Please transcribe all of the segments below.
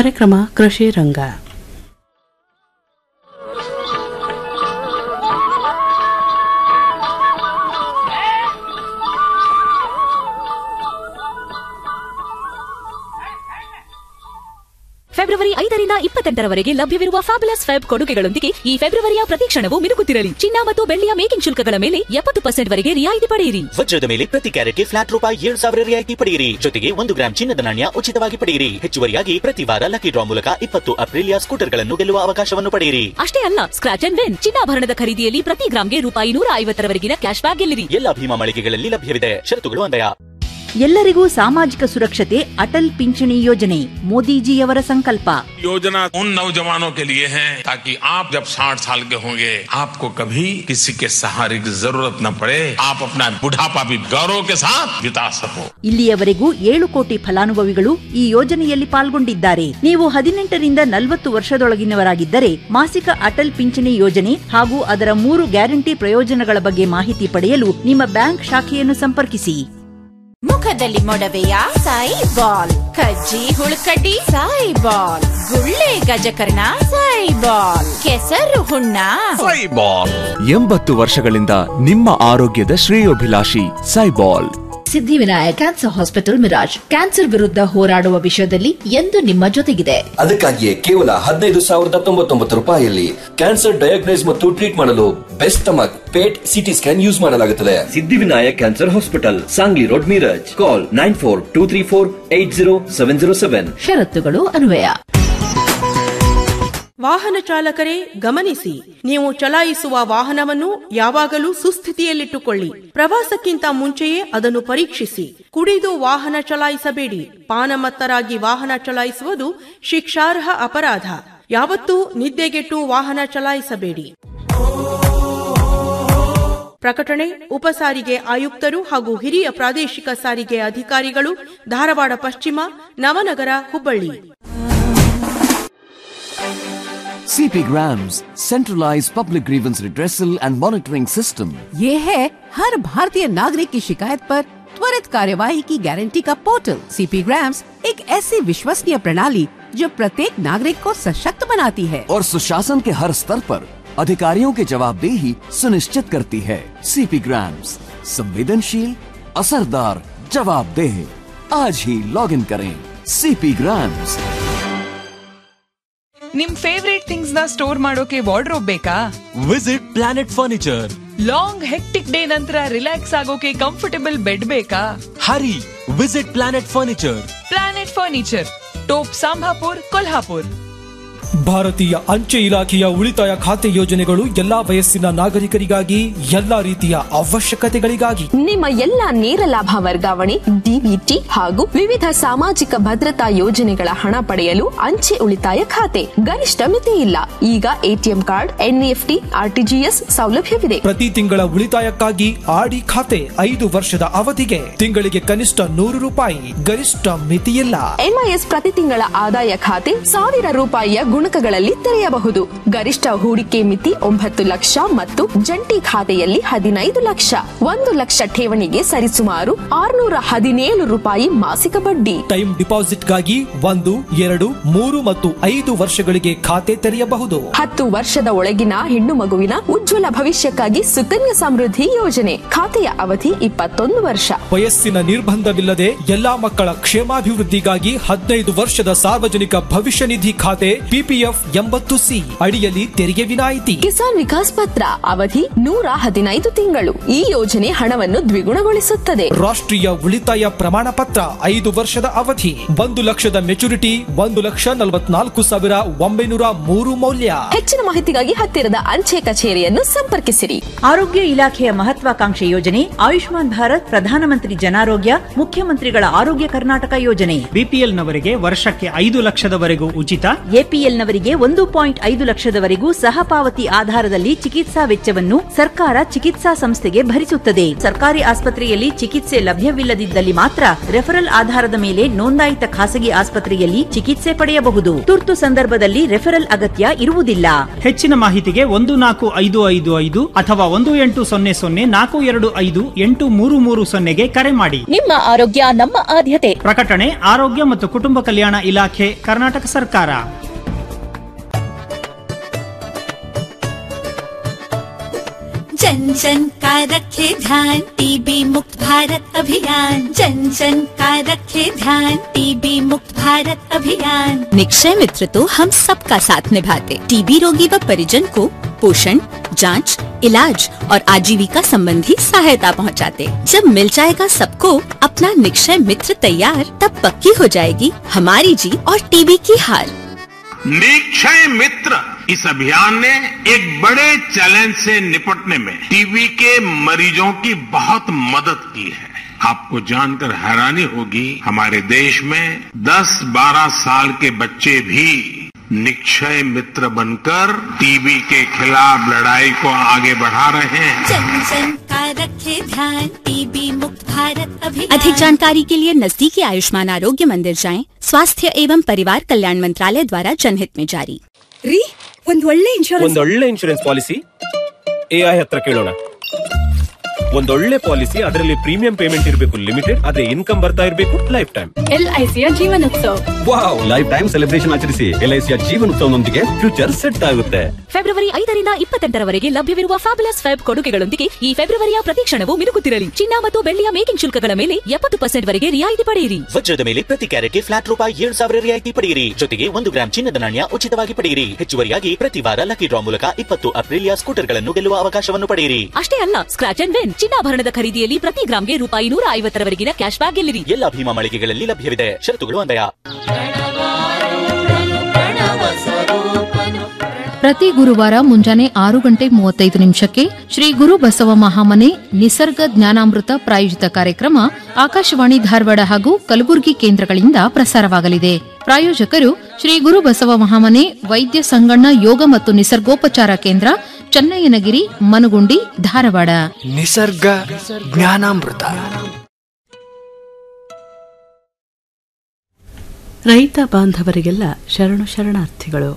ಕಾರ್ಯಕ್ರಮ ಕೃಷಿ ರಂಗ ಫೆಬ್ರವರಿ ಐದರಿಂದ ಇಪ್ಪತ್ತೆಂಟರವರೆಗೆ ಲಭ್ಯವಿರುವ ಫ್ಯಾಬುಲಸ್ ಫೆಬ್ ಕೊಡುಗೆಗಳೊಂದಿಗೆ ಈ ಫೆಬ್ರವರಿಯ ಪ್ರತಿ ಕ್ಷಣವೂ ಮಿನುಗುತ್ತಿರಲಿ ಚಿನ್ನ ಮತ್ತು ಬೆಳ್ಳಿಯ ಮೇಕಿಂಗ್ ಶುಲ್ಕಗಳ ಮೇಲೆ ಎಪ್ಪತ್ತು ಪರ್ಸೆಂಟ್ ವರೆಗೆ ರಿಯಾಯಿತಿ ಪಡೆಯಿರಿ ವಜ್ರದ ಮೇಲೆ ಪ್ರತಿ ಕ್ಯಾರೆಟ್ಗೆ ಫ್ಲಾಟ್ ರೂಪಾಯಿ ಏಳು ಸಾವಿರ ರಿಯಾಯಿತಿ ಪಡೆಯಿರಿ ಜೊತೆಗೆ ಒಂದು ಗ್ರಾಂ ಚಿನ್ನದ ನಾಣ್ಯ ಉಚಿತವಾಗಿ ಪಡೆಯಿರಿ ಹೆಚ್ಚುವರಿಯಾಗಿ ಪ್ರತಿ ವಾರ ಲಕ್ಕಿ ಡ್ರಾ ಮೂಲಕ ಇಪ್ಪತ್ತು ಅಪ್ರಿಲಿಯಾ ಸ್ಕೂಟರ್ಗಳನ್ನು ಗೆಲ್ಲುವ ಅವಕಾಶವನ್ನು ಪಡೆಯಿರಿ ಅಷ್ಟೇ ಅಲ್ಲ ಸ್ಕ್ರಾಚ್ ಅಂಡ್ ವಿನ್ ಚಿನ್ನಾಭರಣದ ಖರೀದಿಯಲ್ಲಿ ಪ್ರತಿ ಗ್ರಾಂಗೆ ರೂಪಾಯಿ ನೂರ ಐವತ್ತರವರೆಗಿನ ಕ್ಯಾಶ್ ಬ್ಯಾಕ್ ಗೆಲ್ಲಿರಿ ಎಲ್ಲ ಭೀಮಾ ಮಳಿಗೆಗಳಲ್ಲಿ ಲಭ್ಯವಿದೆ ಷರತ್ತುಗಳು ಅನ್ವಯ ಎಲ್ಲರಿಗೂ ಸಾಮಾಜಿಕ ಸುರಕ್ಷತೆ ಅಟಲ್ ಪಿಂಚಣಿ ಯೋಜನೆ ಮೋದಿಜಿಯವರ ಸಂಕಲ್ಪ योजना उन नौजवानों के लिए है ताकि आप जब 60 साल के होंगे आपको कभी किसी के सहारे की जरूरत न पड़े आप अपना बुढ़ापा भी गौरव के साथ बिता सको ಇಲ್ಲಿಯವರೆಗೂ ಏಳು ಕೋಟಿ ಫಲಾನುಭವಿಗಳು ಈ ಯೋಜನೆಯಲ್ಲಿ ಪಾಲ್ಗೊಂಡಿದ್ದಾರೆ ನೀವು ಹದಿನೆಂಟರಿಂದ ನಲವತ್ತು ವರ್ಷದೊಳಗಿನವರಾಗಿದ್ದರೆ ಮಾಸಿಕ ಅಟಲ್ ಪಿಂಚಣಿ ಯೋಜನೆ ಹಾಗೂ ಅದರ ಮೂರು ಗ್ಯಾರಂಟಿ ಪ್ರಯೋಜನಗಳ ಬಗ್ಗೆ ಮಾಹಿತಿ ಪಡೆಯಲು ನಿಮ್ಮ ಬ್ಯಾಂಕ್ ಶಾಖೆಯನ್ನು ಸಂಪರ್ಕಿಸಿ ಮುಖದಲ್ಲಿ ಮೊಡವೆಯ ಸಾಯಿ ಬಾಲ್ ಕಜ್ಜಿ ಹುಳುಕಡ್ಡಿ ಸಾಯಿ ಬಾಲ್ ಗುಳ್ಳೆ ಗಜಕರ್ಣ ಸಾಯಿ ಬಾಲ್ ಕೆಸರು ಹುಣ್ಣ ಎಂಬತ್ತು ವರ್ಷಗಳಿಂದ ನಿಮ್ಮ ಆರೋಗ್ಯದ ಶ್ರೇಯೋಭಿಲಾಷಿ Saibal Siddhivinayak cancer hospital Miraj cancer ವಿರುದ್ಧ ಹೋರಾಡುವ ವಿಷಯದಲ್ಲಿ ಎಂದು ನಿಮ್ಮ ಜೊತೆಗಿದೆ ಅದಕ್ಕಾಗಿಯೇ ಕೇವಲ ಹದಿನೈದು ಸಾವಿರದ ತೊಂಬತ್ತೊಂಬತ್ತು ರೂಪಾಯಿಯಲ್ಲಿ ಕ್ಯಾನ್ಸರ್ ಡಯಾಗ್ನೈಸ್ ಮತ್ತು ಟ್ರೀಟ್ ಮಾಡಲು best stomach PET CT scan use ಮಾಡಲಾಗುತ್ತದೆ Siddhivinayak cancer hospital Sangli road Miraj call nine four two three four eight zero seven zero seven ಷರತ್ತುಗಳು ಅನ್ವಯ ವಾಹನ ಚಾಲಕರೇ ಗಮನಿಸಿ ನೀವು ಚಲಾಯಿಸುವ ವಾಹನವನ್ನು ಯಾವಾಗಲೂ ಸುಸ್ಥಿತಿಯಲ್ಲಿಟ್ಟುಕೊಳ್ಳಿ ಪ್ರವಾಸಕ್ಕಿಂತ ಮುಂಚೆಯೇ ಅದನ್ನು ಪರೀಕ್ಷಿಸಿ ಕುಡಿದು ವಾಹನ ಚಲಾಯಿಸಬೇಡಿ ಪಾನಮತ್ತರಾಗಿ ವಾಹನ ಚಲಾಯಿಸುವುದು ಶಿಕ್ಷಾರ್ಹ ಅಪರಾಧ ಯಾವತ್ತೂ ನಿದ್ದೆಗೆಟ್ಟು ವಾಹನ ಚಲಾಯಿಸಬೇಡಿ ಪ್ರಕಟಣೆ ಉಪಸಾರಿಗೆ ಆಯುಕ್ತರು ಹಾಗೂ ಹಿರಿಯ ಪ್ರಾದೇಶಿಕ ಸಾರಿಗೆ ಅಧಿಕಾರಿಗಳು ಧಾರವಾಡ ಪಶ್ಚಿಮ Navanagar Hubballi CP Grams, centralized public grievance redressal and monitoring system. ये है हर भारतीय नागरिक की शिकायत पर त्वरित कार्यवाही की गारंटी का पोर्टल सीपी ग्राम्स एक ऐसी विश्वसनीय प्रणाली जो प्रत्येक नागरिक को सशक्त बनाती है और सुशासन के हर स्तर पर अधिकारियों की जवाबदेही सुनिश्चित करती है सीपी ग्राम्स संवेदनशील असरदार जवाबदेह आज ही लॉग इन करें सीपी ग्राम्स ನಿಮ್ ಫೇವ್ರೇಟ್ ಥಿಂಗ್ಸ್ ನ ಸ್ಟೋರ್ ಮಾಡೋಕೆ ವಾರ್ಡ್ರೋಬ್ ಬೇಕಾ visit planet furniture long hectic day ನಂತರ ರಿಲ್ಯಾಕ್ಸ್ ಆಗೋಕೆ ಕಂಫರ್ಟಬಲ್ ಬೆಡ್ ಬೇಕಾ hurry visit planet furniture planet furniture Top Sambhapur Kolhapur ಭಾರತೀಯ ಅಂಚೆ ಇಲಾಖೆಯ ಉಳಿತಾಯ ಖಾತೆ ಯೋಜನೆಗಳು ಎಲ್ಲಾ ವಯಸ್ಸಿನ ನಾಗರಿಕರಿಗಾಗಿ ಎಲ್ಲಾ ರೀತಿಯ ಅವಶ್ಯಕತೆಗಳಿಗಾಗಿ ನಿಮ್ಮ ಎಲ್ಲ ನೇರ ಲಾಭ ವರ್ಗಾವಣೆ ಡಿಬಿಟಿ ಹಾಗೂ ವಿವಿಧ ಸಾಮಾಜಿಕ ಭದ್ರತಾ ಯೋಜನೆಗಳ ಹಣ ಪಡೆಯಲು ಅಂಚೆ ಉಳಿತಾಯ ಖಾತೆ ಗರಿಷ್ಠ ಮಿತಿ ಇಲ್ಲ ಈಗ ಎಟಿಎಂ ಕಾರ್ಡ್ ಎನ್ಇಎಫ್ಟಿ ಆರ್ಟಿಜಿಎಸ್ ಸೌಲಭ್ಯವಿದೆ ಪ್ರತಿ ತಿಂಗಳ ಉಳಿತಾಯಕ್ಕಾಗಿ ಆಡಿ ಖಾತೆ ಐದು ವರ್ಷದ ಅವಧಿಗೆ ತಿಂಗಳಿಗೆ ಕನಿಷ್ಠ ನೂರು ರೂಪಾಯಿ ಗರಿಷ್ಠ ಮಿತಿಯಿಲ್ಲ ಎಂಐಎಸ್ ಪ್ರತಿ ತಿಂಗಳ ಆದಾಯ ಖಾತೆ ಸಾವಿರ ರೂಪಾಯಿಯ ಗುಣಕಗಳಲ್ಲಿ ತೆರೆಯಬಹುದು ಗರಿಷ್ಠ ಹೂಡಿಕೆ ಮಿತಿ ಒಂಬತ್ತು ಲಕ್ಷ ಮತ್ತು ಜಂಟಿ ಖಾತೆಯಲ್ಲಿ ಹದಿನೈದು ಲಕ್ಷ ಒಂದು ಲಕ್ಷ ಠೇವಣಿಗೆ ಸರಿಸುಮಾರು ಆರುನೂರ ಹದಿನೇಳು ರೂಪಾಯಿ ಮಾಸಿಕ ಬಡ್ಡಿ ಟೈಮ್ ಡಿಪಾಸಿಟ್ಗಾಗಿ ಒಂದು ಎರಡು ಮೂರು ಮತ್ತು ಐದು ವರ್ಷಗಳಿಗೆ ಖಾತೆ ತೆರೆಯಬಹುದು ಹತ್ತು ವರ್ಷದ ಒಳಗಿನ ಹೆಣ್ಣು ಮಗುವಿನ ಉಜ್ವಲ ಭವಿಷ್ಯಕ್ಕಾಗಿ ಸುಕನ್ಯಾ ಸಮೃದ್ಧಿ ಯೋಜನೆ ಖಾತೆಯ ಅವಧಿ ಇಪ್ಪತ್ತೊಂದು ವರ್ಷ ವಯಸ್ಸಿನ ನಿರ್ಬಂಧವಿಲ್ಲದೆ ಎಲ್ಲಾ ಮಕ್ಕಳ ಕ್ಷೇಮಾಭಿವೃದ್ಧಿಗಾಗಿ ಹದಿನೈದು ವರ್ಷದ ಸಾರ್ವಜನಿಕ ಭವಿಷ್ಯ ನಿಧಿ ಖಾತೆ ಪಿಪಿಎಫ್ ಎಂಬತ್ತು ಸಿ ಅಡಿಯಲ್ಲಿ ತೆರಿಗೆ ವಿನಾಯಿತಿ ಕಿಸಾನ್ ವಿಕಾಸ್ ಪತ್ರ ಅವಧಿ ನೂರ ಹದಿನೈದು ತಿಂಗಳು ಈ ಯೋಜನೆ ಹಣವನ್ನು ದ್ವಿಗುಣಗೊಳಿಸುತ್ತದೆ ರಾಷ್ಟ್ರೀಯ ಉಳಿತಾಯ ಪ್ರಮಾಣ ಪತ್ರ ಐದು ವರ್ಷದ ಅವಧಿ ಒಂದು ಲಕ್ಷದ ಮೆಚುರಿಟಿ ಒಂದು ಲಕ್ಷ ನಲವತ್ನಾಲ್ಕು ಸಾವಿರ ಒಂಬೈನೂರ ಮೂರು ಮೌಲ್ಯ ಹೆಚ್ಚಿನ ಮಾಹಿತಿಗಾಗಿ ಹತ್ತಿರದ ಅಂಚೆ ಕಚೇರಿಯನ್ನು ಸಂಪರ್ಕಿಸಿರಿ ಆರೋಗ್ಯ ಇಲಾಖೆಯ ಮಹತ್ವಾಕಾಂಕ್ಷೆ ಯೋಜನೆ ಆಯುಷ್ಮಾನ್ ಭಾರತ್ ಪ್ರಧಾನಮಂತ್ರಿ ಜನಾರೋಗ್ಯ ಮುಖ್ಯಮಂತ್ರಿಗಳ ಆರೋಗ್ಯ ಕರ್ನಾಟಕ ಯೋಜನೆ ಬಿಪಿಎಲ್ ನವರಿಗೆ ವರ್ಷಕ್ಕೆ ಐದು ಲಕ್ಷದವರೆಗೂ ಉಚಿತ ಎಪಿಎಲ್ ಬಿಪಿಎಲ್ನವರಿಗೆ ಒಂದು ಪಾಯಿಂಟ್ ಐದು ಲಕ್ಷದವರೆಗೂ ಸಹಪಾವತಿ ಆಧಾರದಲ್ಲಿ ಚಿಕಿತ್ಸಾ ವೆಚ್ಚವನ್ನು ಸರ್ಕಾರ ಚಿಕಿತ್ಸಾ ಸಂಸ್ಥೆಗೆ ಭರಿಸುತ್ತದೆ ಸರ್ಕಾರಿ ಆಸ್ಪತ್ರೆಯಲ್ಲಿ ಚಿಕಿತ್ಸೆ ಲಭ್ಯವಿಲ್ಲದಿದ್ದಲ್ಲಿ ಮಾತ್ರ ರೆಫರಲ್ ಆಧಾರದ ಮೇಲೆ ನೋಂದಾಯಿತ ಖಾಸಗಿ ಆಸ್ಪತ್ರೆಯಲ್ಲಿ ಚಿಕಿತ್ಸೆ ಪಡೆಯಬಹುದು ತುರ್ತು ಸಂದರ್ಭದಲ್ಲಿ ರೆಫರಲ್ ಅಗತ್ಯ ಇರುವುದಿಲ್ಲ ಹೆಚ್ಚಿನ ಮಾಹಿತಿಗೆ ಒಂದು ನಾಲ್ಕು ಐದು ಐದು ಐದು ಅಥವಾ ಒಂದು ಎಂಟು ಸೊನ್ನೆ ಸೊನ್ನೆ ನಾಲ್ಕು ಎರಡು ಐದು ಎಂಟು ಮೂರು ಮೂರು ಸೊನ್ನೆಗೆ ಕರೆ ಮಾಡಿ ನಿಮ್ಮ ಆರೋಗ್ಯ ನಮ್ಮ ಆದ್ಯತೆ ಪ್ರಕಟಣೆ ಆರೋಗ್ಯ ಮತ್ತು ಕುಟುಂಬ ಕಲ್ಯಾಣ ಇಲಾಖೆ ಕರ್ನಾಟಕ ಸರ್ಕಾರ जन जन का रखे ध्यान टीबी मुक्त भारत अभियान जन जन का रखे ध्यान टीबी मुक्त भारत अभियान निक्षय मित्र तो हम सबका साथ निभाते टीबी रोगी व परिजन को पोषण जांच, इलाज और आजीविका संबंधी सहायता पहुंचाते। जब मिल जाएगा सबको अपना निक्षय मित्र तैयार तब पक्की हो जाएगी हमारी जीत और टीबी की हार निक्षय मित्र इस अभियान ने एक बड़े चैलेंज से निपटने में टीबी के मरीजों की बहुत मदद की है आपको जानकर हैरानी होगी हमारे देश में 10-12 साल के बच्चे भी निक्षय मित्र बनकर टीबी के खिलाफ लड़ाई को आगे बढ़ा रहे हैं जन जन का रखे ध्यान टीबी मुक्त भारत अभियान अधिक जानकारी के लिए नजदीकी आयुष्मान आरोग्य मंदिर जाएं स्वास्थ्य एवं परिवार कल्याण मंत्रालय द्वारा जनहित में जारी ರೀ ಒಂದ್ ಒಳ್ಳೆ ಇನ್ಶೂರೆನ್ಸ್ ಒಂದೊಳ್ಳೆ ಇನ್ಶೂರೆನ್ಸ್ ಪಾಲಿಸಿ ಎಐ ಹತ್ರ ಕೇಳೋಣ ಒಂದೊಳ್ಳೆ ಪಾಲಿಸಿ ಅದರಲ್ಲಿ ಪ್ರೀಮಿಯಂ ಪೇಮೆಂಟ್ ಇರಬೇಕು ಲಿಮಿಟೆಡ್ ಅದೇ ಇನ್ಕಮ್ ಬರ್ತಾ ಇರಬೇಕು ಲೈಫ್ ಟೈಮ್ ಎಲ್ಐಸಿಯ Jeevanotsav wow life time celebration ಆಚರಿಸಿ ಎಲ್ಐಸಿಯ ಜೀವನೋತ್ಸವನೊಂದಿಗೆ ಫ್ಯೂಚರ್ ಸೆಟ್ ಆಗುತ್ತೆ ಫೆಬ್ರವರಿ ಐದರಿಂದ ಇಪ್ಪತ್ತೆಂಟರವರೆಗೆ ಲಭ್ಯವಿರುವ ಫ್ಯಾಬುಲಸ್ ಫೆಬ್ ಕೊಡುಗೆಗಳೊಂದಿಗೆ ಈ ಫೆಬ್ರವರಿಯ ಪ್ರತಿ ಕ್ಷಣವೂ ಮಿನುಗುತ್ತಿರಲಿ ಚಿನ್ನ ಮತ್ತು ಬೆಳ್ಳಿಯ ಮೇಕಿಂಗ್ ಶುಲ್ಕಗಳ ಮೇಲೆ ಎಪ್ಪತ್ತು ಪರ್ಸೆಂಟ್ ವರೆಗೆ ರಿಯಾಯಿತಿ ಪಡೆಯಿರಿ ವಜ್ರದ ಮೇಲೆ ಪ್ರತಿ ಕ್ಯಾರೆಟ್ಗೆ ಫ್ಲಾಟ್ ರೂಪಾಯಿ ಏಳು ಸಾವಿರ ರಿಯಾಯಿತಿ ಪಡೆಯಿರಿ ಜೊತೆಗೆ ಒಂದು ಗ್ರಾಂ ಚಿನ್ನದ ನಾಣ್ಯ ಉಚಿತವಾಗಿ ಪಡೆಯಿರಿ ಹೆಚ್ಚುವರಿಯಾಗಿ ಪ್ರತಿ ವಾರ ಲಕ್ಕಿ ಡ್ರಾ ಮೂಲಕ ಇಪ್ಪತ್ತು ಅಪ್ರಿಲಿಯಾ ಸ್ಕೂಟರ್ಗಳನ್ನು ಗೆಲ್ಲುವ ಅವಕಾಶವನ್ನು ಪಡೆಯಿರಿ ಅಷ್ಟೇ ಅಲ್ಲ ಸ್ಕ್ರಾಚ್ ಅಂಡ್ ವಿನ್ ಚಿನ್ನಾಭರಣದ ಖರೀದಿಯಲ್ಲಿ ಪ್ರತಿ ಗ್ರಾಮ್ಗೆ ರೂಪಾಯಿ ನೂರ ಐವತ್ತರವರೆಗಿನ ಕ್ಯಾಶ್ ಬ್ಯಾಕ್ ಗೆಲ್ಲಿರಿ ಎಲ್ಲ ಭೀಮಾ ಮಳಿಗೆಗಳಲ್ಲಿ ಲಭ್ಯವಿದೆ ಷರತ್ತುಗಳು ಅನ್ವಯ ಪ್ರತಿ ಗುರುವಾರ ಮುಂಜಾನೆ ಆರು ಗಂಟೆ ಮೂವತ್ತೈದು ನಿಮಿಷಕ್ಕೆ ಶ್ರೀ ಗುರು ಬಸವ ಮಹಾಮನೆ ನಿಸರ್ಗ ಜ್ಞಾನಾಮೃತ ಪ್ರಾಯೋಜಿತ ಕಾರ್ಯಕ್ರಮ ಆಕಾಶವಾಣಿ ಧಾರವಾಡ ಹಾಗೂ ಕಲಬುರಗಿ ಕೇಂದ್ರಗಳಿಂದ ಪ್ರಸಾರವಾಗಲಿದೆ ಪ್ರಾಯೋಜಕರು ಶ್ರೀ ಗುರು ಬಸವ ಮಹಾಮನೆ ವೈದ್ಯ ಸಂಗಣ್ಣ ಯೋಗ ಮತ್ತು ನಿಸರ್ಗೋಪಚಾರ ಕೇಂದ್ರ ಚನ್ನಯ್ಯನಗಿರಿ ಮನುಗುಂಡಿ ಧಾರವಾಡ ನಿಸರ್ಗ ಜ್ಞಾನಾಮೃತ ರೈತ ಬಾಂಧವರಿಗೆಲ್ಲ ಶರಣು ಶರಣಾರ್ಥಿಗಳು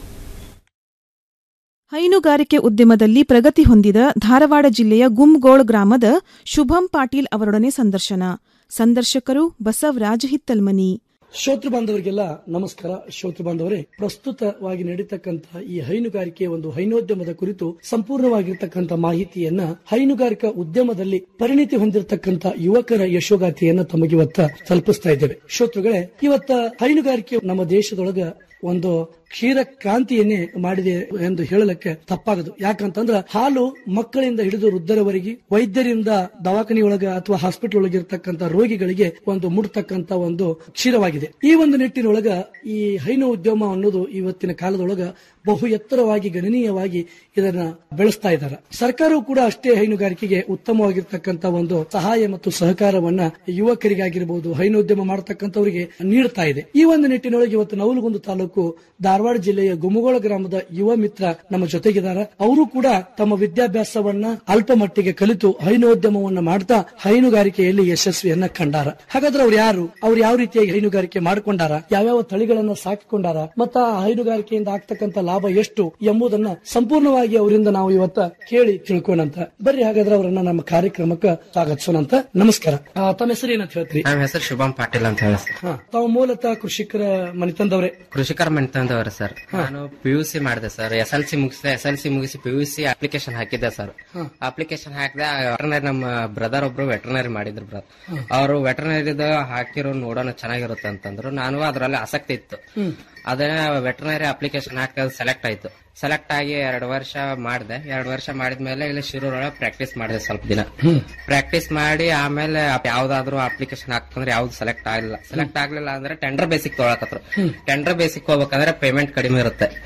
ಹೈನುಗಾರಿಕೆ ಉದ್ಯಮದಲ್ಲಿ ಪ್ರಗತಿ ಹೊಂದಿದ ಧಾರವಾಡ ಜಿಲ್ಲೆಯ ಗುಮ್ಗೋಳ್ ಗ್ರಾಮದ ಶುಭಂ ಪಾಟೀಲ್ ಅವರೊಡನೆ ಸಂದರ್ಶನ ಸಂದರ್ಶಕರು ಬಸವರಾಜ ಹಿತ್ತಲ್ಮನಿ ಶ್ರೋತೃ ಬಾಂಧವರಿಗೆಲ್ಲ ನಮಸ್ಕಾರ ಶ್ರೋತೃ ಬಾಂಧವರೇ ಪ್ರಸ್ತುತವಾಗಿ ನಡೀತಕ್ಕಂತಹ ಈ ಹೈನುಗಾರಿಕೆಯ ಒಂದು ಹೈನೋದ್ಯಮದ ಕುರಿತು ಸಂಪೂರ್ಣವಾಗಿರ್ತಕ್ಕಂಥ ಮಾಹಿತಿಯನ್ನ ಹೈನುಗಾರಿಕಾ ಉದ್ಯಮದಲ್ಲಿ ಪರಿಣಿತಿ ಹೊಂದಿರತಕ್ಕಂಥ ಯುವಕರ ಯಶೋಗಾಥೆಯನ್ನ ತಮಗಿವತ್ತ ತಲುಪಿಸ್ತಾ ಇದ್ದೇವೆ ಶ್ರೋತೃಗಳೇ ಇವತ್ತ ಹೈನುಗಾರಿಕೆ ನಮ್ಮ ದೇಶದೊಳಗ ಒಂದು ಕ್ಷೀರ ಕ್ರಾಂತಿಯನ್ನೇ ಮಾಡಿದೆ ಎಂದು ಹೇಳಲಿಕ್ಕೆ ತಪ್ಪಾಗದು ಯಾಕಂತಂದ್ರ ಹಾಲು ಮಕ್ಕಳಿಂದ ಹಿಡಿದು ವೃದ್ಧರವರೆಗೆ ವೈದ್ಯರಿಂದ ದವಾಖಾನೆಯೊಳಗ ಅಥವಾ ಹಾಸ್ಪಿಟಲ್ ಒಳಗೆ ಇರತಕ್ಕಂತ ರೋಗಿಗಳಿಗೆ ಒಂದು ಮುಡ್ತಕ್ಕಂತ ಒಂದು ಕ್ಷೀರವಾಗಿದೆ ಈ ಒಂದು ನಿಟ್ಟಿನೊಳಗ ಈ ಹೈನು ಉದ್ಯಮ ಅನ್ನೋದು ಇವತ್ತಿನ ಕಾಲದೊಳಗ ಬಹು ಎತ್ತರವಾಗಿ ಗಣನೀಯವಾಗಿ ಇದನ್ನ ಬೆಳೆಸ್ತಾ ಇದ್ದಾರೆ ಸರ್ಕಾರವು ಕೂಡ ಅಷ್ಟೇ ಹೈನುಗಾರಿಕೆಗೆ ಉತ್ತಮವಾಗಿರ್ತಕ್ಕಂತ ಒಂದು ಸಹಾಯ ಮತ್ತು ಸಹಕಾರವನ್ನ ಯುವಕರಿಗಾಗಿರ್ಬೋದು ಹೈನೋದ್ಯಮ ಮಾಡತಕ್ಕಂಥವರಿಗೆ ನೀಡ್ತಾ ಇದೆ ಈ ಒಂದು ನಿಟ್ಟಿನೊಳಗೆ ಇವತ್ತು ನವಲಗುಂದ ತಾಲೂಕು ಧಾರವಾಡ ಜಿಲ್ಲೆಯ ಗುಮಗೋಳ ಗ್ರಾಮದ ಯುವ ಮಿತ್ರ ನಮ್ಮ ಜೊತೆಗಿದ್ದಾರೆ ಅವರು ಕೂಡ ತಮ್ಮ ವಿದ್ಯಾಭ್ಯಾಸವನ್ನ ಅಲ್ಪ ಮಟ್ಟಿಗೆ ಕಲಿತು ಹೈನೋದ್ಯಮವನ್ನ ಮಾಡ್ತಾ ಹೈನುಗಾರಿಕೆಯಲ್ಲಿ ಯಶಸ್ವಿಯನ್ನ ಕಂಡಾರ ಹಾಗಾದ್ರೆ ಅವ್ರು ಯಾರು ಅವ್ರು ಯಾವ ರೀತಿಯಾಗಿ ಹೈನುಗಾರಿಕೆ ಮಾಡ್ಕೊಂಡಾರ ಯಾವ್ಯಾವ ತಳಿಗಳನ್ನ ಸಾಕಿಕೊಂಡಾರ ಮತ್ತ ಆ ಹೈನುಗಾರಿಕೆಯಿಂದ ಆಗ್ತಕ್ಕಂತ ಲಾಭ ಎಷ್ಟು ಎಂಬುದನ್ನ ಸಂಪೂರ್ಣವಾಗಿ ಅವರಿಂದ ನಾವು ಇವತ್ತ ಕೇಳಿ ತಿಳ್ಕೊಂಡಂತ ಬರ್ರಿ ಹಾಗಾದ್ರೆ ಅವರನ್ನ ನಮ್ಮ ಕಾರ್ಯಕ್ರಮಕ್ಕೆ ಸ್ವಾಗತಿಸೋಣಂತ ನಮಸ್ಕಾರ ಆ, ತಮ್ಮ ಹೆಸರು ಏನಂತ ಹೇಳ್ತೀರಿ ನಮ್ಮ ಹೆಸರು ಶುಭಂ ಪಾಟೀಲ್ ಅಂತ ಹೇಳಿ ಸರ್ ಹಾ, ತಾವು ಮೂಲತಃ ಕೃಷಿಕರ ಮನೆತಂದವ್ರೆ ಕೃಷಿಕರ ಮನೆತಂದವರು ಸರ್ ನಾನು ಪಿ ಯು ಸಿ ಮಾಡಿದೆ ಸರ್ ಎಸ್ ಎಲ್ ಸಿ ಮುಗಿಸಿದೆ ಎಸ್ ಎಲ್ ಸಿ ಮುಗಿಸಿ ಪಿ ಯು ಸಿ ಅಪ್ಲಿಕೇಶನ್ ಹಾಕಿದ್ದೆ ಸರ್ ಹಾ. ಅಪ್ಲಿಕೇಶನ್ ಹಾಕಿದೆ ವೆಟರ್ನರಿ ನಮ್ಮ ಬ್ರದರ್ ಒಬ್ರು ವೆಟರ್ನರಿ ಮಾಡಿದ್ರು ಬ್ರದರ್ ಅವರು ವೆಟರ್ನರಿದ ಹಾಕಿರೋ ನೋಡೋಣ ಚೆನ್ನಾಗಿರುತ್ತೆ ಅಂತಂದ್ರು ನಾನು ಅದರಲ್ಲಿ ಆಸಕ್ತಿ ಇತ್ತು ಹ್ಮ್. ಅದನ್ನ ವೆಟರ್ನರಿ ಅಪ್ಲಿಕೇಶನ್ ಹಾಕಿ ಸೆಲೆಕ್ಟ್ ಆಯ್ತು ಸೆಲೆಕ್ಟ್ ಆಗಿ ಎರಡು ವರ್ಷ ಮಾಡಿದೆ ಎರಡು ವರ್ಷ ಮಾಡಿದ್ಮೇಲೆ ಇಲ್ಲಿ ಶಿರೂರೊಳಗೆ ಪ್ರಾಕ್ಟೀಸ್ ಮಾಡಿದೆ ಸ್ವಲ್ಪ ದಿನ ಪ್ರಾಕ್ಟೀಸ್ ಮಾಡಿ ಆಮೇಲೆ ಯಾವ್ದಾದ್ರು ಅಪ್ಲಿಕೇಶನ್ ಹಾಕ್ತಂದ್ರೆ ಯಾವ್ದು ಸೆಲೆಕ್ಟ್ ಆಗಲಿಲ್ಲ ಸೆಲೆಕ್ಟ್ ಆಗ್ಲಿಲ್ಲ ಅಂದ್ರೆ ಟೆಂಡರ್ ಬೇಸಿಕ್ ತೊಗೊಳಕತ್ರು ಟೆಂಡರ್ ಬೇಸಿಕ್ ಹೋಗ್ಬೇಕಂದ್ರೆ ಪೇಮೆಂಟ್ ಕಡಿಮೆ ಇರುತ್ತೆ